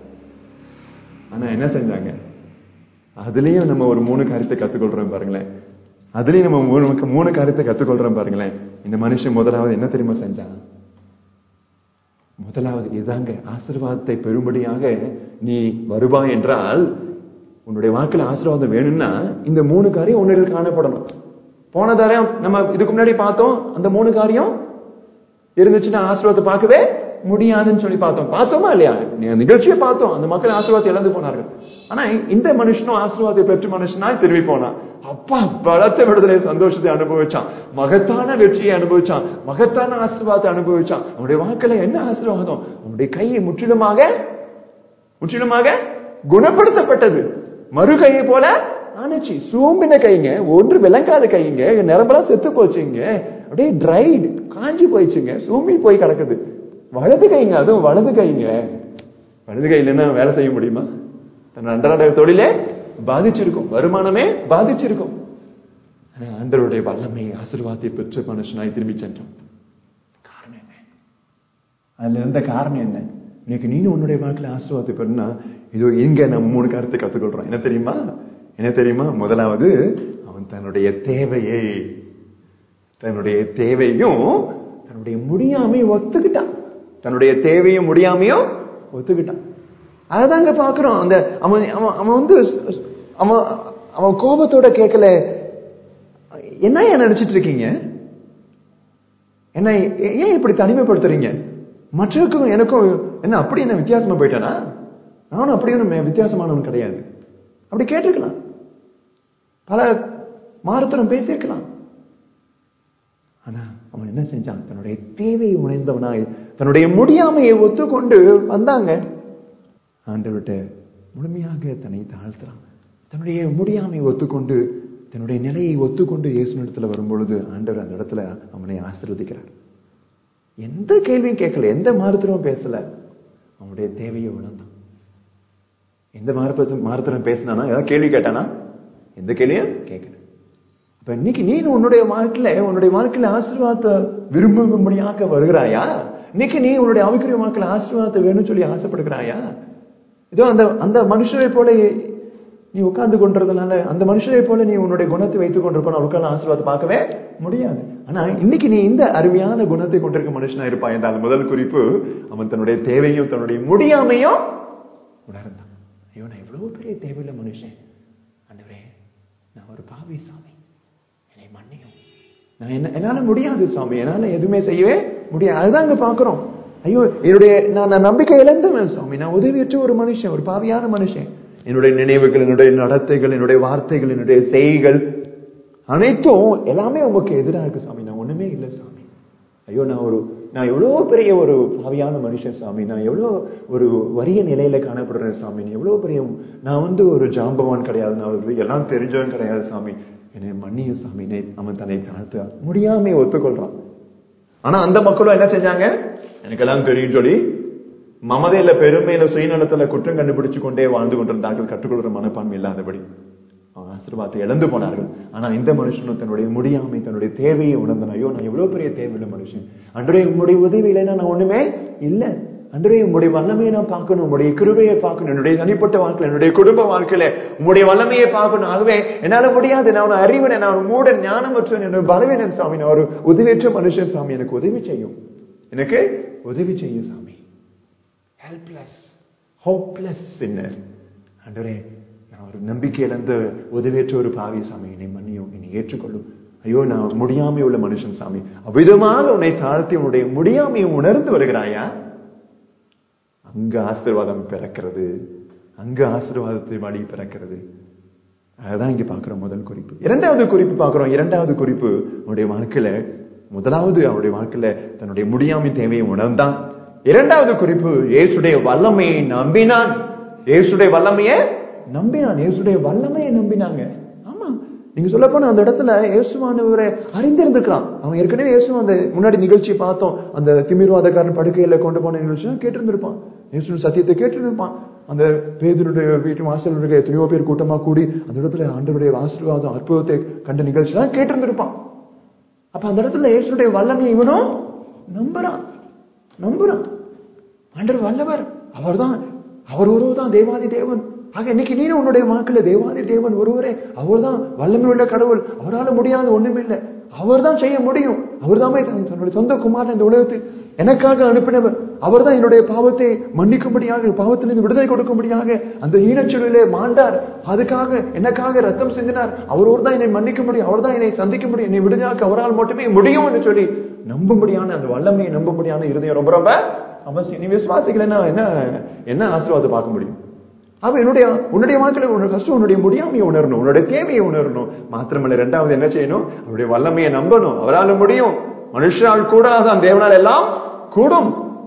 ஆனா என்ன செஞ்சாங்க அதுலயும் நம்ம ஒரு மூணு காரியத்தை கத்துக்கொள்றோம் பாருங்களேன் அதுலயும் நம்ம மூணு மூணு காரியத்தை கத்துக்கொள்றோம் பாருங்களேன் இந்த மனுஷன் முதலாவது என்ன தெரியுமா செஞ்சான் முதலாவது இதாங்க ஆசீர்வாதத்தை பெறும்படியாக நீ வருவாய் என்றால் உன்னுடைய வாக்குல ஆசீர்வாதம் வேணும்னா இந்த மூணு காரியம் உன்னில் காணப்படணும் போன தரம் நம்ம இதுக்கு முன்னாடி பார்த்தோம் அந்த மூணு காரியம் இருந்துச்சுன்னா ஆசீர்வாதத்தை பார்க்கவே முடியாதுன்னு சொல்லி பார்த்தோம் பார்த்தோமா இல்லையா நி- நிகழ்ச்சியை பார்த்தோம் அந்த மக்கள் ஆசீர்வாதத்தை இழந்து போனார்கள் ஆனா இந்த மனுஷனும் ஆசீர்வாதத்தை பெற்ற மனுஷனாய் திரும்பி போனான் அப்பா பலத்த விடுதலை சந்தோஷத்தை அனுபவிச்சான் மகத்தான வெற்றியை அனுபவிச்சான் மகத்தான ஆசீர்வாதத்தை அனுபவிச்சான் அவனுடைய வாக்குல என்ன ஆசீர்வாதம் அவனுடைய கையை முற்றிலுமாக முற்றிலுமாக குணப்படுத்தப்பட்டது மறு கையை போல ஆனுச்சு சூம்பின கைங்க ஒன்று விளங்காத கைங்க நரம்பெல்லாம் செத்து போச்சுங்க அப்படியே ட்ரைடு காஞ்சி போயிடுச்சுங்க சூம்பி போய் கிடக்குது வலது கைங்க அதுவும் வலது கைங்க வலது கையில என்ன வேலை செய்ய முடியுமா தன் அன்றாட தொழிலே பாதிச்சிருக்கும் வருமானமே பாதிச்சிருக்கும் ஆனா ஆண்டவருடைய வல்லமை ஆசீர்வாதத்தை பெற்ற மனுஷனாய் திரும்பி சென்றோம் காரணம் என்ன அதுல இருந்த காரணம் என்ன இன்னைக்கு நீனும் உன்னுடைய வாழ்க்கையில ஆசீர்வாதத்தை பெறணும்னா இதோ இங்க நம்ம மூணு காரியத்தை கத்துக்கொள்றோம் என்ன தெரியுமா என்ன தெரியுமா முதலாவது அவன் தன்னுடைய தேவையை தன்னுடைய தேவையும் தன்னுடைய முடியாமையும் ஒத்துக்கிட்டான் தன்னுடைய தேவையும் முடியாமையும் ஒத்துக்கிட்டான் அதுதாங்க பாக்குறோம் அந்த அவன் அவன் அவன் வந்து அவன் அவன் கோபத்தோட கேட்கல என்ன ஏன் நினைச்சிட்டு இருக்கீங்க என்ன ஏ- ஏன் இப்படி தனிமைப்படுத்துறீங்க மற்றவருக்கும் எனக்கும் என்ன அப்படி என்ன வித்தியாசமா போயிட்டானா நானும் அப்படி ஒன்றும் வித்தியாசமானவன் கிடையாது அப்படி கேட்டிருக்கலாம் பல மாறுத்தரம் பேசியிருக்கலாம் ஆனா அவன் என்ன செஞ்சான் தன்னுடைய தேவையை உணர்ந்தவனாய் தன்னுடைய முடியாமையை ஒத்துக்கொண்டு வந்தாங்க ஆண்டவர்கிட்ட முழுமையாக தன்னை தாழ்த்துறான் தன்னுடைய முடியாமையை ஒத்துக்கொண்டு தன்னுடைய நிலையை ஒத்துக்கொண்டு இயேசு இடத்துல வரும்பொழுது ஆண்டவர் அந்த இடத்துல அவனை ஆசீர்வதிக்கிறார் எந்த கேள்வியும் கேட்கல எந்த மாறுத்தரமும் பேசல அவனுடைய தேவையை உணர்ந்தான் எந்த மாறுபத்து மாறுத்தரம் பேசினானா ஏதாவது கேள்வி கேட்டானா எந்த கேள்வியும் கேட்கல அப்ப இன்னைக்கு நீ உன்னுடைய வாழ்க்கையில உன்னுடைய வாழ்க்கையில ஆசீர்வாதத்தை விரும்பும்படியாக வருகிறாயா இன்னைக்கு நீ உன்னுடைய ஆவிக்குரிய வாழ்க்கையில ஆசீர்வாதத்தை வேணும்னு சொல்லி ஆசைப்படுகிறாயா இதோ அந்த அந்த மனுஷரை போல நீ உட்கார்ந்து கொண்டதுனால அந்த மனுஷரை போல நீ உன்னுடைய குணத்தை வைத்துக் கொண்டிருப்ப அவருக்கான ஆசீர்வாதத்தை பார்க்கவே முடியாது ஆனா இன்னைக்கு நீ இந்த அருமையான குணத்தை கொண்டிருக்க மனுஷனா இருப்பாய் என்றால் முதல் குறிப்பு அவன் தன்னுடைய தேவையும் தன்னுடைய முடியாமையும் உணர்ந்தான் ஐயோ நான் இவ்வளவு பெரிய தேவையில்லை மனுஷன் ஆண்டவரே நான் ஒரு பாவி சாமி என்னை மன்னியும் நான் என்ன என்னால முடியாது சாமி என்னால எதுவுமே செய்யவே முடியாது அதுதான் அங்க பாக்குறோம் ஐயோ என்னுடைய நான் நான் நம்பிக்கை இழந்தவன் சாமி நான் உதவியற்ற ஒரு மனுஷன் ஒரு பாவியான மனுஷன் என்னுடைய நினைவுகள் என்னுடைய நடத்தைகள் என்னுடைய வார்த்தைகள் என்னுடைய செய்கள் அனைத்தும் எல்லாமே உங்களுக்கு எதிராக இருக்கு சாமி நான் ஒண்ணுமே இல்லை சாமி ஐயோ நான் ஒரு நான் எவ்வளவு பெரிய ஒரு பாவியான மனுஷன் சாமி நான் எவ்வளவு ஒரு வறிய நிலையில காணப்படுறேன் சாமி நீ எவ்வளவு பெரிய நான் வந்து ஒரு ஜாம்பவான் கிடையாது நான் ஒரு எல்லாம் தெரிஞ்சவன் கிடையாது சாமி என்னை மன்னிய சாமி என்னை அவன் தன்னை தாழ்த்த முடியாம ஒத்துக்கொள்றான் ஆனா அந்த மக்களும் என்ன செஞ்சாங்க எனக்கெல்லாம் தெரியும் சொல்லி மமதையில பெருமையில சுயநலத்துல குற்றம் கண்டுபிடிச்சு கொண்டே வாழ்ந்து கொண்டிருந்தார்கள் கற்றுக்கொள்ற மனப்பான்மை இல்லாதபடி அவன் ஆசீர்வாதத்தை இழந்து போனார்கள் ஆனா இந்த மனுஷனும் தன்னுடைய முடியாமை தன்னுடைய தேவையை உணர்ந்தான் ஐயோ நான் எவ்வளவு பெரிய தேவையில்லை மனுஷன் அன்றைய உன்னுடைய உதவி இல்லைன்னா நான் ஒண்ணுமே இல்ல அன்றே உங்களுடைய வல்லமையை நான் பார்க்கணும் உங்களுடைய கிருபையை பார்க்கணும் என்னுடைய தனிப்பட்ட வாழ்க்கையில என்னுடைய குடும்ப வாழ்க்கையில உங்களுடைய வல்லமையை பார்க்கணும் ஆகவே என்னால முடியாது நான் ஒரு அறிவனை நான் ஒரு மூட ஞானமற்றவன் என்னோட பலவீனன் சாமி நான் ஒரு உதவியற்ற மனுஷன் சாமி எனக்கு உதவி செய்யும் எனக்கு உதவி செய்யும் சாமி ஹெல்ப்லெஸ் ஹோப்லெஸ் சின்னர் அன்றே நான் ஒரு நம்பிக்கை இழந்த உதவியற்ற ஒரு பாவி சாமி என்னை மன்னியும் என்னை ஏற்றுக்கொள்ளும் ஐயோ நான் முடியாமை உள்ள மனுஷன் சாமி அவ்விதமாக உன்னை தாழ்த்தி உன்னுடைய முடியாமையை உணர்ந்து வருகிறாயா அங்க ஆசீர்வாதம் பிறக்கிறது அங்க ஆசீர்வாதத்தை வழி பிறக்கிறது அதான் இங்க பாக்குறோம் முதல் குறிப்பு இரண்டாவது குறிப்பு பாக்குறோம் இரண்டாவது குறிப்பு அவனுடைய வாழ்க்கையில முதலாவது அவருடைய வாழ்க்கையில தன்னுடைய முடியாமை தேவையை உணர்ந்தான் இரண்டாவது குறிப்பு இயேசுடைய வல்லமையை நம்பினான் இயேசுடைய வல்லமையை நம்பினான் இயேசுடைய வல்லமையை நம்பினாங்க ஆமா நீங்க சொல்ல போனா அந்த இடத்துல இயேசுவானவரை அறிந்திருந்திருக்கலாம் அவன் ஏற்கனவே இயேசு அந்த முன்னாடி நிகழ்ச்சி பார்த்தோம் அந்த திமிர்வாதக்காரன் படுக்கையில கொண்டு போன நிகழ்ச்சி கேட்டிருந்திருப்பான் இயேசு சத்தியத்தை கேட்டிருந்திருப்பான் அந்த பேதனுடைய வீட்டு வாசல் இருக்க எத்தனையோ பேர் கூட்டமா கூடி அந்த இடத்துல ஆண்டவருடைய ஆசீர்வாதம் அற்புதத்தை கண்ட நிகழ்ச்சி எல்லாம் கேட்டிருந்திருப்பான் அப்ப அந்த இடத்துல இயேசுடைய வல்லமை இவனும் நம்புறான் நம்புறான் ஆண்டவர் வல்லவர் அவர்தான் அவர் ஒருவர்தான் தேவாதி தேவன் ஆக இன்னைக்கு நீனும் உன்னுடைய வாக்குல தேவாதி தேவன் ஒருவரே அவர்தான் வல்லமை உள்ள கடவுள் அவரால் முடியாத ஒண்ணுமில்லை அவர் தான் செய்ய முடியும் அவர் தாமே தன்னுடைய சொந்த குமாரன் இந்த உலகத்தில் எனக்காக அனுப்பினவர் அவர் தான் என்னுடைய பாவத்தை மன்னிக்கும்படியாக பாவத்திலிருந்து விடுதலை கொடுக்கும்படியாக அந்த ஈனச்சொலிலே மாண்டார் அதுக்காக எனக்காக ரத்தம் சிந்தினார் அவரோடு தான் என்னை மன்னிக்க முடியும் அவர் தான் என்னை சந்திக்க முடியும் என்னை விடுதலாக்க அவரால் மட்டுமே முடியும் என்று சொல்லி நம்பும்படியான அந்த வல்லமையை நம்பும்படியான இருதயம் ரொம்ப ரொம்ப அவசியம் நீ விசுவாசிக்கலன்னா என்ன என்ன ஆசீர்வாதம் பார்க்க முடியும் அப்ப என்னுடைய உன்னுடைய வாழ்க்கையில உன்னோட கஷ்டம் உன்னுடைய முடியாமையை உணரணும் உன்னுடைய தேவையை உணரணும் மாத்திரமல்ல ரெண்டாவது என்ன செய்யணும் அவருடைய வல்லமையை நம்பணும் அவரால் முடியும் மனுஷால் கூடாதான் தேவனால் எல்லாம் கூடும்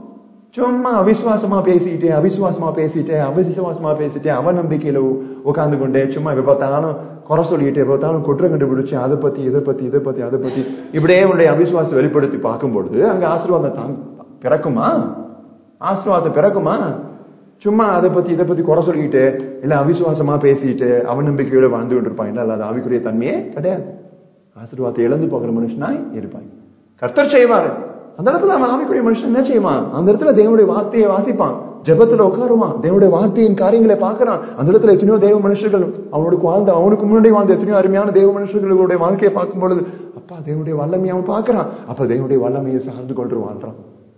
சும்மா அவிசுவாசமா பேசிட்டே அவிசுவாசமா பேசிட்டே அவிசுவாசமா பேசிட்டே அவநம்பிக்கையில உட்கார்ந்து கொண்டே சும்மா இப்ப பார்த்தாலும் குறை சொல்லிட்டு எப்ப பார்த்தாலும் குற்றம் கண்டுபிடிச்சு அதை பத்தி இதை பத்தி இதை பத்தி அதை பத்தி இப்படியே உன்னுடைய அவிசுவாசம் வெளிப்படுத்தி பார்க்கும்பொழுது அங்க ஆசீர்வாதம் தான் பிறக்குமா ஆசீர்வாதம் பிறக்குமா சும்மா அதை பத்தி இதை பத்தி குறை சொல்லிக்கிட்டு இல்ல அவிசுவாசமா பேசிட்டு அவநம்பிக்கையோட வாழ்ந்து கொண்டிருப்பாங்க இல்ல அது ஆவிக்குரிய தன்மையே கிடையாது ஆசீர்வாதத்தை இழந்து போகிற மனுஷனாய் இருப்பாங்க கர்த்தர் செய்வாரு அந்த இடத்துல அவன் ஆவிக்குரிய மனுஷன் என்ன செய்வான் அந்த இடத்துல தேவனுடைய வார்த்தையை வாசிப்பான் ஜெபத்துல உட்காருவான் தேவனுடைய வார்த்தையின் காரியங்களை பார்க்கறான் அந்த இடத்துல எத்தனையோ தேவ மனுஷர்கள் அவனுக்கு வாழ்ந்த அவனுக்கு முன்னாடி வாழ்ந்த எத்தனையோ அருமையான தேவ மனுஷர்களுடைய வாழ்க்கையை பார்க்கும் பொழுது அப்பா தேவனுடைய வல்லமையை அவன் பார்க்கறான் அப்ப தேவனுடைய வல்லமையை சார்ந்து கொண்டு வாழ்றான்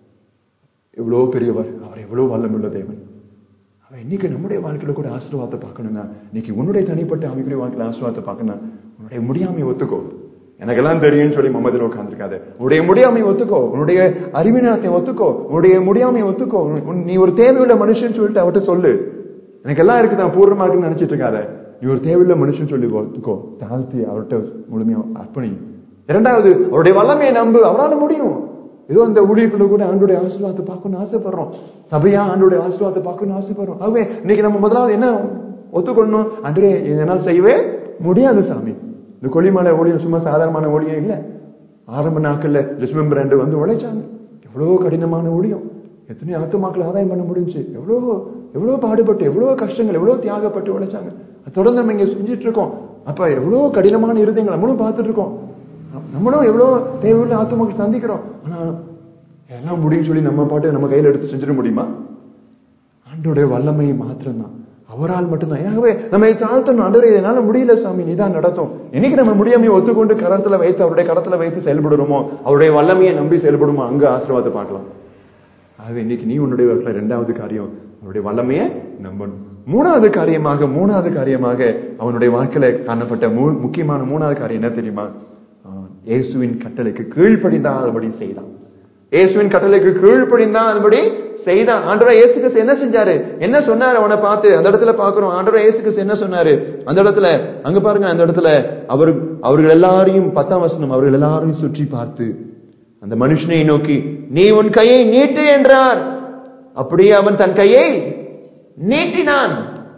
எவ்வளவு பெரியவர் அவர் எவ்வளவு வல்லமுள்ள தேவன் அவன் இன்னைக்கு நம்முடைய வாழ்க்கையில கூட ஆசீர்வாதத்தை பார்க்கணும்னா இன்னைக்கு உன்னுடைய தனிப்பட்ட ஆவிக்குரிய வாழ்க்கையில ஆசீர்வாதத்தை பார்க்கணும் உன்னுடைய முடியாமையை ஒத்துக்கோ எனக்கெல்லாம் தெரியும்னு சொல்லி மமதில் உட்காந்துருக்காத உன்னுடைய முடியாமையை ஒத்துக்கோ உன்னுடைய அறிவினத்தை ஒத்துக்கோ உன்னுடைய முடியாமையை ஒத்துக்கோ உன்- நீ ஒரு தேவையுள்ள மனுஷன் சொல்லிட்டு அவர்கிட்ட சொல்லு எனக்கு எல்லாம் இருக்கு நான் பூர்ணமா இருக்குன்னு நினைச்சிட்டு இருக்காத நீ ஒரு தேவையுள்ள மனுஷன் சொல்லி ஒத்துக்கோ தாழ்த்தி அவர்கிட்ட முழுமையா அர்ப்பணி இரண்டாவது அவருடைய வல்லமையை நம்பு அவரால் முடியும் ஏதோ அந்த ஊழியத்துல கூட ஆண்டுடைய ஆசீர்வாதத்தை பார்க்கணும்னு ஆசைப்படுறோம் சபையா ஆண்டுடைய ஆசீர்வாதத்தை பார்க்கணும்னு ஆசைப்படுறோம் ஆகவே இன்னைக்கு நம்ம முதலாவது என்ன ஒத்துக்கொள்ளணும் அன்றே என்னால் செய்யவே முடியாது சாமி இந்த கொல்லிமலை ஊழியம் சும்மா சாதாரணமான ஊழியம் இல்ல ஆரம்ப நாட்கள்ல லிஸ்மம் பிராண்டு வந்து உழைச்சாங்க எவ்வளவு கடினமான ஊழியம் எத்தனையோ ஆத்துமாக்கள் ஆதாயம் பண்ண முடிஞ்சுச்சு எவ்வளவு எவ்வளவு பாடுபட்டு எவ்வளவு கஷ்டங்கள் எவ்வளவு தியாகப்பட்டு உழைச்சாங்க அது தொடர்ந்து நம்ம இங்க செஞ்சுட்டு இருக்கோம் அப்ப எவ்வளவு கடினமான இருதயங்கள் நம்மளும் பார்த்துட்டு இருக்கோம் நம்மளும் எவ்வளவு தேவையுள்ள ஆத்துமாக்கள் சந்திக்கிறோம் ஆனா எல்லாம் முடியும் சொல்லி நம்ம பாட்டு நம்ம கையில எடுத்து செஞ்சிட முடியுமா ஆண்டோடைய வல்லமை மாத்திரம்தான் அவரால் மட்டும்தான் ஆகவே நம்ம தாழ்த்தணும் ஆண்டவரே என்னால முடியல சாமி நீதான் நடத்தும் என்னைக்கு நம்ம முடியாமையை ஒத்துக்கொண்டு கரத்துல வைத்து அவருடைய கரத்துல வைத்து செயல்படுறோமோ அவருடைய வல்லமையை நம்பி செயல்படுமோ அங்க ஆசீர்வாதத்தை பார்க்கலாம் ஆகவே இன்னைக்கு நீ உன்னுடைய வாழ்க்கையில ரெண்டாவது காரியம் அவருடைய வல்லமையை நம்பணும் மூணாவது காரியமாக மூணாவது காரியமாக அவனுடைய வாழ்க்கையில காணப்பட்ட மூ- முக்கியமான மூணாவது காரியம் என்ன தெரியுமா அவன் இயேசுவின் கட்டளைக்கு கீழ்ப்படிந்தான் அதுபடி செய்தான் இயேசுவின் கட்டளைக்கு கீழ்ப்படிந்தான் அதுபடி செய்தான் ஆண்டவர் இயேசு கிறிஸ்து என்ன செஞ்சாரு என்ன சொன்னாரு அவனை பார்த்து அந்த இடத்துல பாக்குறோம் ஆண்டவர் இயேசு கிறிஸ்து என்ன சொன்னாரு அந்த இடத்துல அங்க பாருங்க அந்த இடத்துல அவர் அவர்கள் எல்லாரையும் பத்தாம் வசனம் அவர்கள் எல்லாரையும் சுற்றி பார்த்து அந்த மனுஷனை நோக்கி நீ உன் கையை நீட்டு என்றார் அப்படியே அவன் தன் கையை நீட்டினான்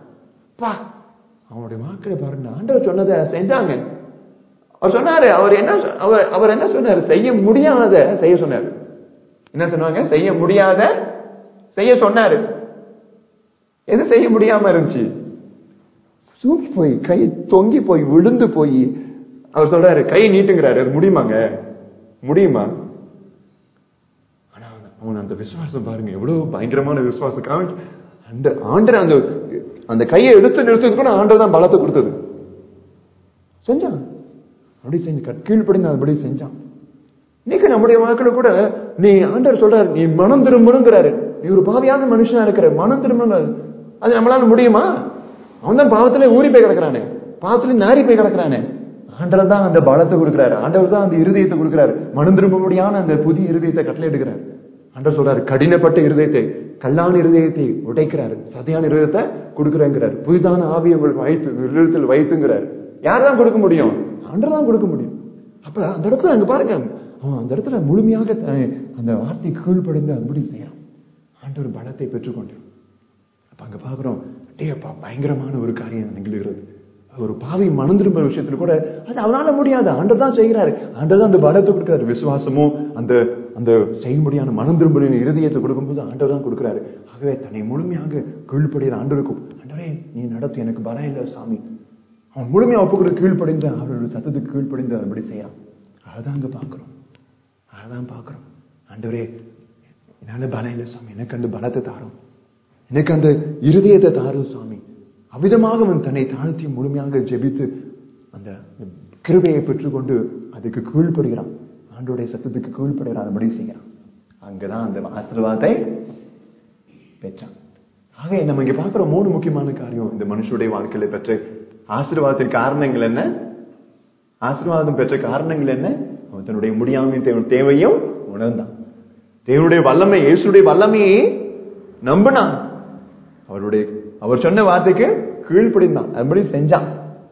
பா அவனுடைய வாக்களை பாருங்க ஆண்டவர் சொன்னதை செஞ்சாங்க அவர் சொன்னாரு அவர் என்ன சொ- அவர் அவர் என்ன சொன்னாரு செய்ய முடியாத செய்ய சொன்னாரு என்ன சொன்னாங்க செய்ய முடியாத செய்ய சொன்னாரு எது செய்ய முடியாம இருந்துச்சு சூப்பி போய் கை தொங்கி போய் விழுந்து போய் அவர் சொல்றாரு கை நீட்டுங்கிறாரு அது முடியுமாங்க முடியுமா ஆனா அவன் அந்த விசுவாசம் பாருங்க எவ்வளவு பயங்கரமான விசுவாசம் காமிச்சு அந்த ஆண்டர் அந்த அந்த கையை எடுத்து நிறுத்தது கூட ஆண்டர் தான் பலத்தை கொடுத்தது செஞ்சான் அப்படி செஞ்சு கட் கீழ்ப்படிந்து அதுபடி செஞ்சான் இன்னைக்கு நம்முடைய வாழ்க்கையில கூட நீ ஆண்டவர் சொல்றாரு நீ மனம் திரும்பணுங்கிறாரு நீ ஒரு பாவியான மனுஷனா இருக்கிற மனம் திரும்பணும் அது நம்மளால முடியுமா அவன் தான் பாவத்துல ஊறி போய் கிடக்குறானே பாவத்துல நாரி போய் கிடக்குறானே ஆண்டவர் தான் அந்த பலத்தை கொடுக்கிறாரு ஆண்டவர் தான் அந்த இருதயத்தை கொடுக்கிறாரு மனம் திரும்ப முடியாத அந்த புதிய இருதயத்தை கட்டளை எடுக்கிறாரு ஆண்டவர் சொல்றாரு கடினப்பட்ட இருதயத்தை கல்லான இருதயத்தை உடைக்கிறாரு சதையான இருதயத்தை கொடுக்குறேங்கிறாரு புதிதான ஆவியை உங்களுக்கு வைத்து இருதயத்தில் வைத்துங்கிறாரு யார் தான் கொடுக்க முடியும் ஆண்டவர் தான் கொடுக்க முடியும் அப்ப அந்த இடத்துல அங்க பாருங்க அவன் அந்த இடத்துல முழுமையாக த- அந்த வார்த்தை கீழ்ப்படிந்து அதுபடி செய்யறான் ஆண்டவர் பலத்தை பெற்றுக்கொண்டான் அப்ப அங்க பாக்குறோம் டேப்பா பயங்கரமான ஒரு காரியம் நிகழ்கிறது ஒரு பாவி மனம் திரும்புற விஷயத்துல கூட அது அவனால முடியாது ஆண்டவர் தான் செய்கிறாரு ஆண்டவர் தான் அந்த பலத்தை கொடுக்கிறாரு விசுவாசமும் அந்த அந்த செய்யும்படியான மனம் திரும்புற இருதயத்தை கொடுக்கும்போது ஆண்டவர் தான் கொடுக்கிறாரு ஆகவே தன்னை முழுமையாக கீழ்ப்படுகிற ஆண்டவருக்கும் ஆண்டவரே நீ நடத்து எனக்கு பலம் இல்லை சாமி அவன் முழுமையா ஒப்பு கூட கீழ்ப்படிந்து அவரோட சத்தத்துக்கு கீழ்ப்படிந்து அப்படி செய்யறான் அதான் அங்க பாக்குறோம் அதான் பாக்குறோம் ஆண்டவரே என்னால பலம் இல்லை சாமி எனக்கு அந்த பலத்தை தாரும் எனக்கு அந்த இருதயத்தை தாரும் சாமி அவ்விதமாக அவன் தன்னை தாழ்த்தி முழுமையாக ஜெபித்து அந்த கிருபையை பெற்றுக்கொண்டு அதுக்கு கீழ்ப்படுகிறான் ஆண்டோடைய சத்தத்துக்கு கீழ்ப்படுகிறான் அதுபடி செய்கிறான் அங்கதான் அந்த ஆசீர்வாதத்தை பெற்றான் ஆக நம்ம இங்க பார்க்கிற மூணு முக்கியமான காரியம் இந்த மனுஷனுடைய வாழ்க்கையில பெற்ற ஆசீர்வாதத்தின் காரணங்கள் என்ன ஆசீர்வாதம் பெற்ற காரணங்கள் என்ன அவன் தன்னுடைய முடியாமையும் தேவ- தேவையும் உணர்ந்தான் தேவனுடைய வல்லமை இயேசுடைய வல்லமையை நம்பினான் அவருடைய அவர் சொன்ன வார்த்தைக்கு கீழ்ப்படிந்தான் அதுபடி செஞ்சான்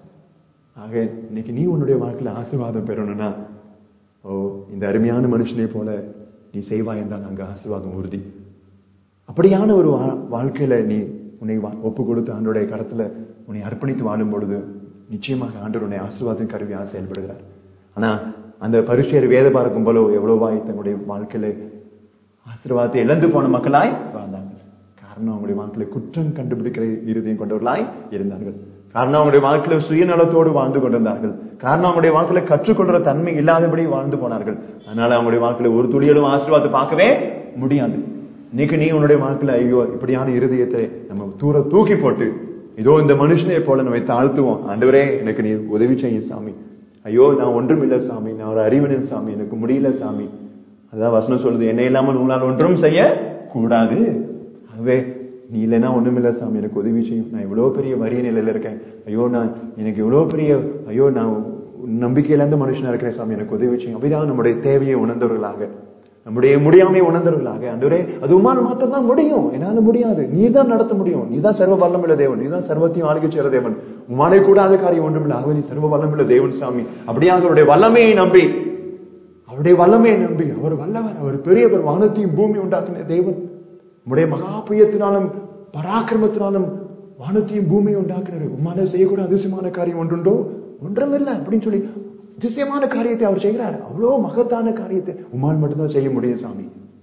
ஆக இன்னைக்கு நீ உன்னுடைய வாழ்க்கையில ஆசீர்வாதம் பெறணும்னா ஓ இந்த அருமையான மனுஷனை போல நீ செய்வாய் என்றால் அங்க ஆசீர்வாதம் உறுதி அப்படியான ஒரு வா- வாழ்க்கையில நீ உன்னை வா- ஒப்பு கொடுத்து ஆண்டோடைய கரத்துல உன்னை அர்ப்பணித்து வாழும் பொழுது நிச்சயமாக ஆண்டவர் உன்னை ஆசீர்வாதம் கருவியாக செயல்படுகிறார் ஆனா அந்த பரிசுயர் வேத பார்க்கும் போல எவ்வளவாய் தன்னுடைய வாழ்க்கையில ஆசீர்வாதத்தை இழந்து போன மக்களாய் வாழ்ந்தாங்க காரணம் அவங்களுடைய வாழ்க்கையில குற்றம் கண்டுபிடிக்கிற இருதயம் கொண்டவர்களாய் இருந்தார்கள் காரணம் அவங்களுடைய வாழ்க்கையில சுயநலத்தோடு வாழ்ந்து கொண்டிருந்தார்கள் காரணம் அவங்களுடைய வாழ்க்கையில கற்றுக்கொள்ற தன்மை இல்லாதபடி வாழ்ந்து போனார்கள் அதனால அவங்களுடைய வாழ்க்கையில ஒரு துளியலும் ஆசீர்வாதத்தை பார்க்கவே முடியாது இன்னைக்கு நீ உன்னுடைய வாழ்க்கையில ஐயோ இப்படியான இருதயத்தை நம்ம தூர தூக்கி போட்டு இதோ இந்த மனுஷனை போல நம்ம தாழ்த்துவோம் ஆண்டவரே எனக்கு நீ உதவி செய்ய சாமி ஐயோ நான் ஒன்றும் இல்லை சாமி நான் ஒரு அறிவனன் சாமி எனக்கு முடியல சாமி அதான் வசனம் சொல்லுது என்ன இல்லாமல் உங்களால் ஒன்றும் செய்ய கூடாது ஆகவே நீ இல்லைன்னா ஒண்ணுமில்ல சாமி எனக்கு உதவி செய்யும் நான் இவ்வளவு பெரிய வரிய நிலையில இருக்கேன் ஐயோ நான் எனக்கு இவ்வளவு பெரிய ஐயோ நான் நம்பிக்கை இழந்த மனுஷனா இருக்கிறேன் சாமி எனக்கு உதவி செய்யும் அப்படிதான் நம்முடைய தேவையை உணர்ந்தவர்களாக நம்முடைய முடியாமையை உணர்ந்தவர்களாக அன்றுவரே அது உமால் மாத்திரம் தான் முடியும் என்னால முடியாது நீ தான் நடத்த முடியும் நீ தான் சர்வ வல்லமுள்ள தேவன் நீ தான் சர்வத்தையும் ஆளுகை செய்கிற தேவன் உமாலே கூடாத காரியம் ஒன்றுமில்லை ஆகவே நீ சர்வ வல்லமுள்ள தேவன் சாமி அப்படியாக அவருடைய வல்லமையை நம்பி அவருடைய வல்லமையை நம்பி அவர் வல்லவர் அவர் பெரியவர் வானத்தையும் பூமி உண்டாக்கின தேவன் உம்முடைய மகா புயத்தினாலும் பராக்கிரமத்தினாலும் வானத்தையும் பூமியை உண்டாக்கினார் உம்மால செய்யக்கூட அதிசயமான காரியம் ஒன்றுண்டோ ஒன்றுமில்லை அப்படின்னு சொல்லி அதிசயமான காரியத்தை அவர் செய்கிறார் அவ்வளோ மகத்தான காரியத்தை உம்மால் மட்டும்தான் செய்ய முடியும் சாமி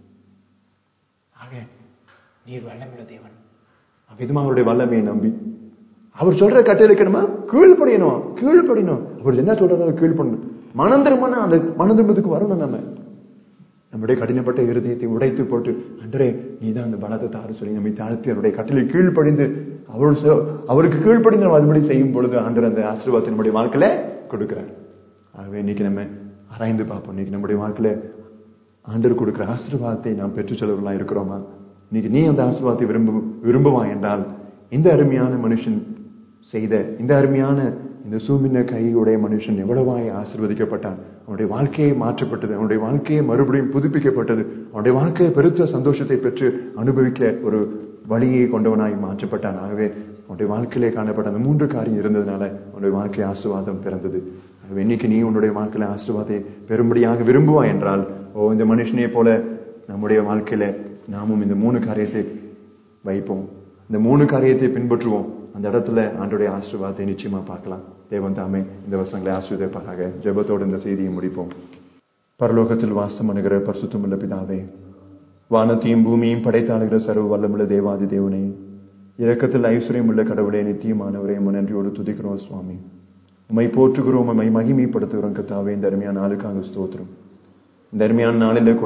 ஆக நீர் வல்லமுள்ள தேவன் அவ்விதமா அவருடைய வல்லமையை நம்பி அவர் சொல்ற கட்டளைக்கு நம்ம கீழ்ப்படியணும் கீழ்ப்படியணும் அவர் என்ன சொல்றாரு அதை கீழ்ப்படணும் மனம் திரும்பினா அந்த மனம் திரும்பத்துக்கு வரணும் நம்ம நம்முடைய கடினப்பட்ட இருதயத்தை உடைத்து போட்டு அன்றே நீதான் அந்த பலத்தை தாரு சொல்லி நம்மை தாழ்த்தி அவருடைய கட்டளை கீழ்ப்படிந்து அவர் சொ- அவருக்கு கீழ்ப்படிந்து நம்ம அதுபடி செய்யும் பொழுது ஆண்டர் அந்த ஆசீர்வாதத்தை நம்முடைய வாழ்க்கையில கொடுக்கிறார் ஆகவே இன்னைக்கு நம்ம ஆராய்ந்து பார்ப்போம் இன்னைக்கு நம்முடைய வாழ்க்கையில ஆண்டர் கொடுக்கிற ஆசீர்வாதத்தை நாம் பெற்று செல்வர்களா இருக்கிறோமா இன்னைக்கு நீ அந்த ஆசீர்வாதத்தை விரும்பு விரும்புவாய் என்றால் இந்த அருமையான மனுஷன் செய்த இந்த அருமையான இந்த சூமின கையுடைய மனுஷன் எவ்வளவாய் ஆசீர்வதிக்கப்பட்டான் அவனுடைய வாழ்க்கையை மாற்றப்பட்டது அவனுடைய வாழ்க்கையை மறுபடியும் புதுப்பிக்கப்பட்டது அவனுடைய வாழ்க்கையை பெருத்த சந்தோஷத்தை பெற்று அனுபவிக்க ஒரு வழியை கொண்டவனாய் மாற்றப்பட்டான் ஆகவே அவனுடைய வாழ்க்கையிலே காணப்பட்ட அந்த மூன்று காரியம் இருந்ததுனால அவனுடைய வாழ்க்கை ஆசீர்வாதம் பிறந்தது ஆகவே இன்னைக்கு நீ உன்னுடைய வாழ்க்கையில ஆசீர்வாதத்தை பெரும்படியாக விரும்புவாய் என்றால் ஓ இந்த மனுஷனை போல நம்முடைய வாழ்க்கையில நாமும் இந்த மூணு காரியத்தை வைப்போம் இந்த மூணு காரியத்தை பின்பற்றுவோம் அந்த இடத்துல ஆண்டுடைய ஆசீர்வாதத்தை நிச்சயமா பார்க்கலாம் தேவன் தாமே இந்த வசங்களை ஆசீர்வதிப்பாராக ஜெபத்தோடு இந்த செய்தியை முடிப்போம் பரலோகத்தில் வாசம் அணுகிற பரிசுத்தமுள்ள பிதாவே வானத்தையும் பூமியையும் படைத்தாளுகிற சர்வ வல்லமுள்ள தேவாதி தேவனே இரக்கத்தில் ஐஸ்வர்யம் உள்ள கடவுளே நித்தியமானவரே உம்மை நன்றியோடு துதிக்கிறோம் சுவாமி உம்மை போற்றுகிறோம் உம்மை மகிமைப்படுத்துகிறோம் கத்தாவே இந்த அருமையான நாளுக்காக ஸ்தோத்திரம் இந்த அருமையான நாளில கூட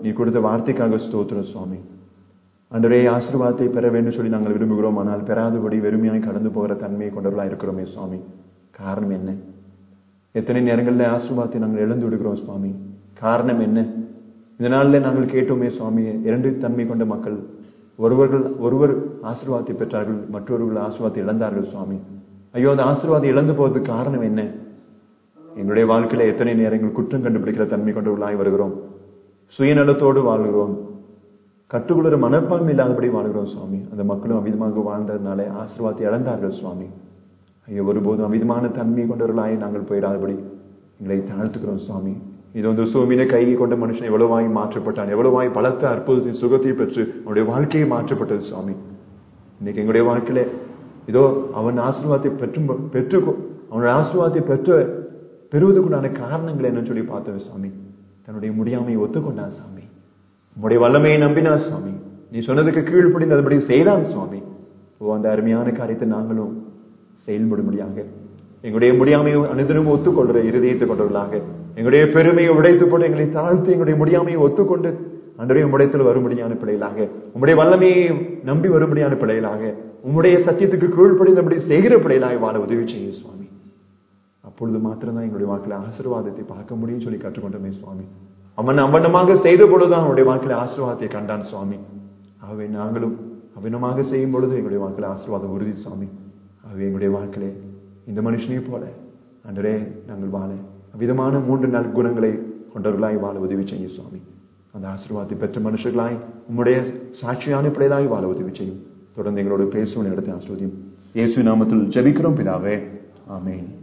நீ கொடுத்த வார்த்தைக்காக ஸ்தோத்திரம் சுவாமி அன்றரே ஆசீர்வாதத்தை பெற வேண்டும் சொல்லி நாங்கள் விரும்புகிறோம் ஆனால் பெறாதபடி வெறுமையாய் கடந்து போகிற தன்மையை கொண்டவர்களா இருக்கிறோமே சுவாமி காரணம் என்ன எத்தனை நேரங்களில் ஆசீர்வாதத்தை நாங்கள் இழந்து விடுகிறோம் சுவாமி காரணம் என்ன இந்த நாளில் நாங்கள் கேட்டோமே சுவாமி இரண்டு தன்மை கொண்ட மக்கள் ஒருவர்கள் ஒருவர் ஆசீர்வாதத்தை பெற்றார்கள் மற்றொருவர்கள் ஆசீர்வாதத்தை இழந்தார்கள் சுவாமி ஐயோ அந்த ஆசீர்வாதம் இழந்து போவதற்கு காரணம் என்ன எங்களுடைய வாழ்க்கையில எத்தனை நேரங்கள் குற்றம் கண்டுபிடிக்கிற தன்மை கொண்டவர்களாய் வருகிறோம் சுயநலத்தோடு வாழ்கிறோம் கற்றுக்கொள்கிற மனப்பான்மை இல்லாதபடி வாழ்கிறோம் சுவாமி அந்த மக்களும் அவிதமாக வாழ்ந்ததுனால ஆசீர்வாதத்தை இழந்தார்கள் சுவாமி ஐயோ ஒருபோதும் அவிதமான தன்மை கொண்டவர்களாய் நாங்கள் போயிடாதபடி எங்களை தாழ்த்துக்கிறோம் சுவாமி இது வந்து சூமினை கையை கொண்ட மனுஷன் எவ்வளவாய் மாற்றப்பட்டான் எவ்வளவாய் பலத்த அற்புதத்தின் சுகத்தை பெற்று அவனுடைய வாழ்க்கையை மாற்றப்பட்டது சுவாமி இன்னைக்கு எங்களுடைய வாழ்க்கையில இதோ அவன் ஆசீர்வாதத்தை பெற்றும் பெற்று அவனுடைய ஆசீர்வாதத்தை பெற்ற பெறுவதற்குண்டான காரணங்கள் என்னன்னு சொல்லி பார்த்தோம் சுவாமி தன்னுடைய முடியாமையை ஒத்துக்கொண்டான் சுவாமி உங்களுடைய வல்லமையை நம்பினா சுவாமி நீ சொன்னதுக்கு கீழ்ப்படிந்து அதுபடி செய்தான் சுவாமி ஓ அந்த அருமையான காரியத்தை நாங்களும் செயல்படும்படியாக எங்களுடைய முடியாமையை அனுதினமும் ஒத்துக்கொள்கிற இருதயத்தை கொண்டவர்களாக எங்களுடைய பெருமையை உடைத்து போட்டு எங்களை தாழ்த்தி எங்களுடைய முடியாமையை ஒத்துக்கொண்டு அன்றைய உடைத்தில் வரும்படியான பிள்ளைகளாக உங்களுடைய வல்லமையை நம்பி வரும்படியான பிள்ளைகளாக உங்களுடைய சத்தியத்துக்கு கீழ்ப்படிந்தபடி செய்கிற பிள்ளைகளாக வாழ உதவி செய்யும் சுவாமி அப்பொழுது மாத்திரம்தான் எங்களுடைய வாழ்க்கையில ஆசீர்வாதத்தை பார்க்க முடியும் சொல்லி கற்றுக்கொண்டோமே சுவாமி அவன் அவனமாக செய்த பொழுதுதான் அவனுடைய வாழ்க்கையில ஆசீர்வாதத்தை கண்டான் சுவாமி ஆகவே நாங்களும் அபினமாக செய்யும் பொழுது எங்களுடைய வாழ்க்கையில ஆசீர்வாதம் உறுதி சுவாமி ஆகவே எங்களுடைய வாழ்க்கையிலே இந்த மனுஷனையும் போல அன்றே நாங்கள் வாழ விதமான மூன்று நற்குணங்களை கொண்டவர்களாய் வாழ உதவி செய்யும் சுவாமி அந்த ஆசீர்வாதத்தை பெற்ற மனுஷர்களாய் உம்முடைய சாட்சியான பிள்ளைகளாய் வாழ உதவி செய்யும் தொடர்ந்து எங்களோட பேசும் இடத்தை ஆஸ்வதியும் இயேசு நாமத்தில் ஜெபிக்கிறோம் பிதாவே ஆமேன்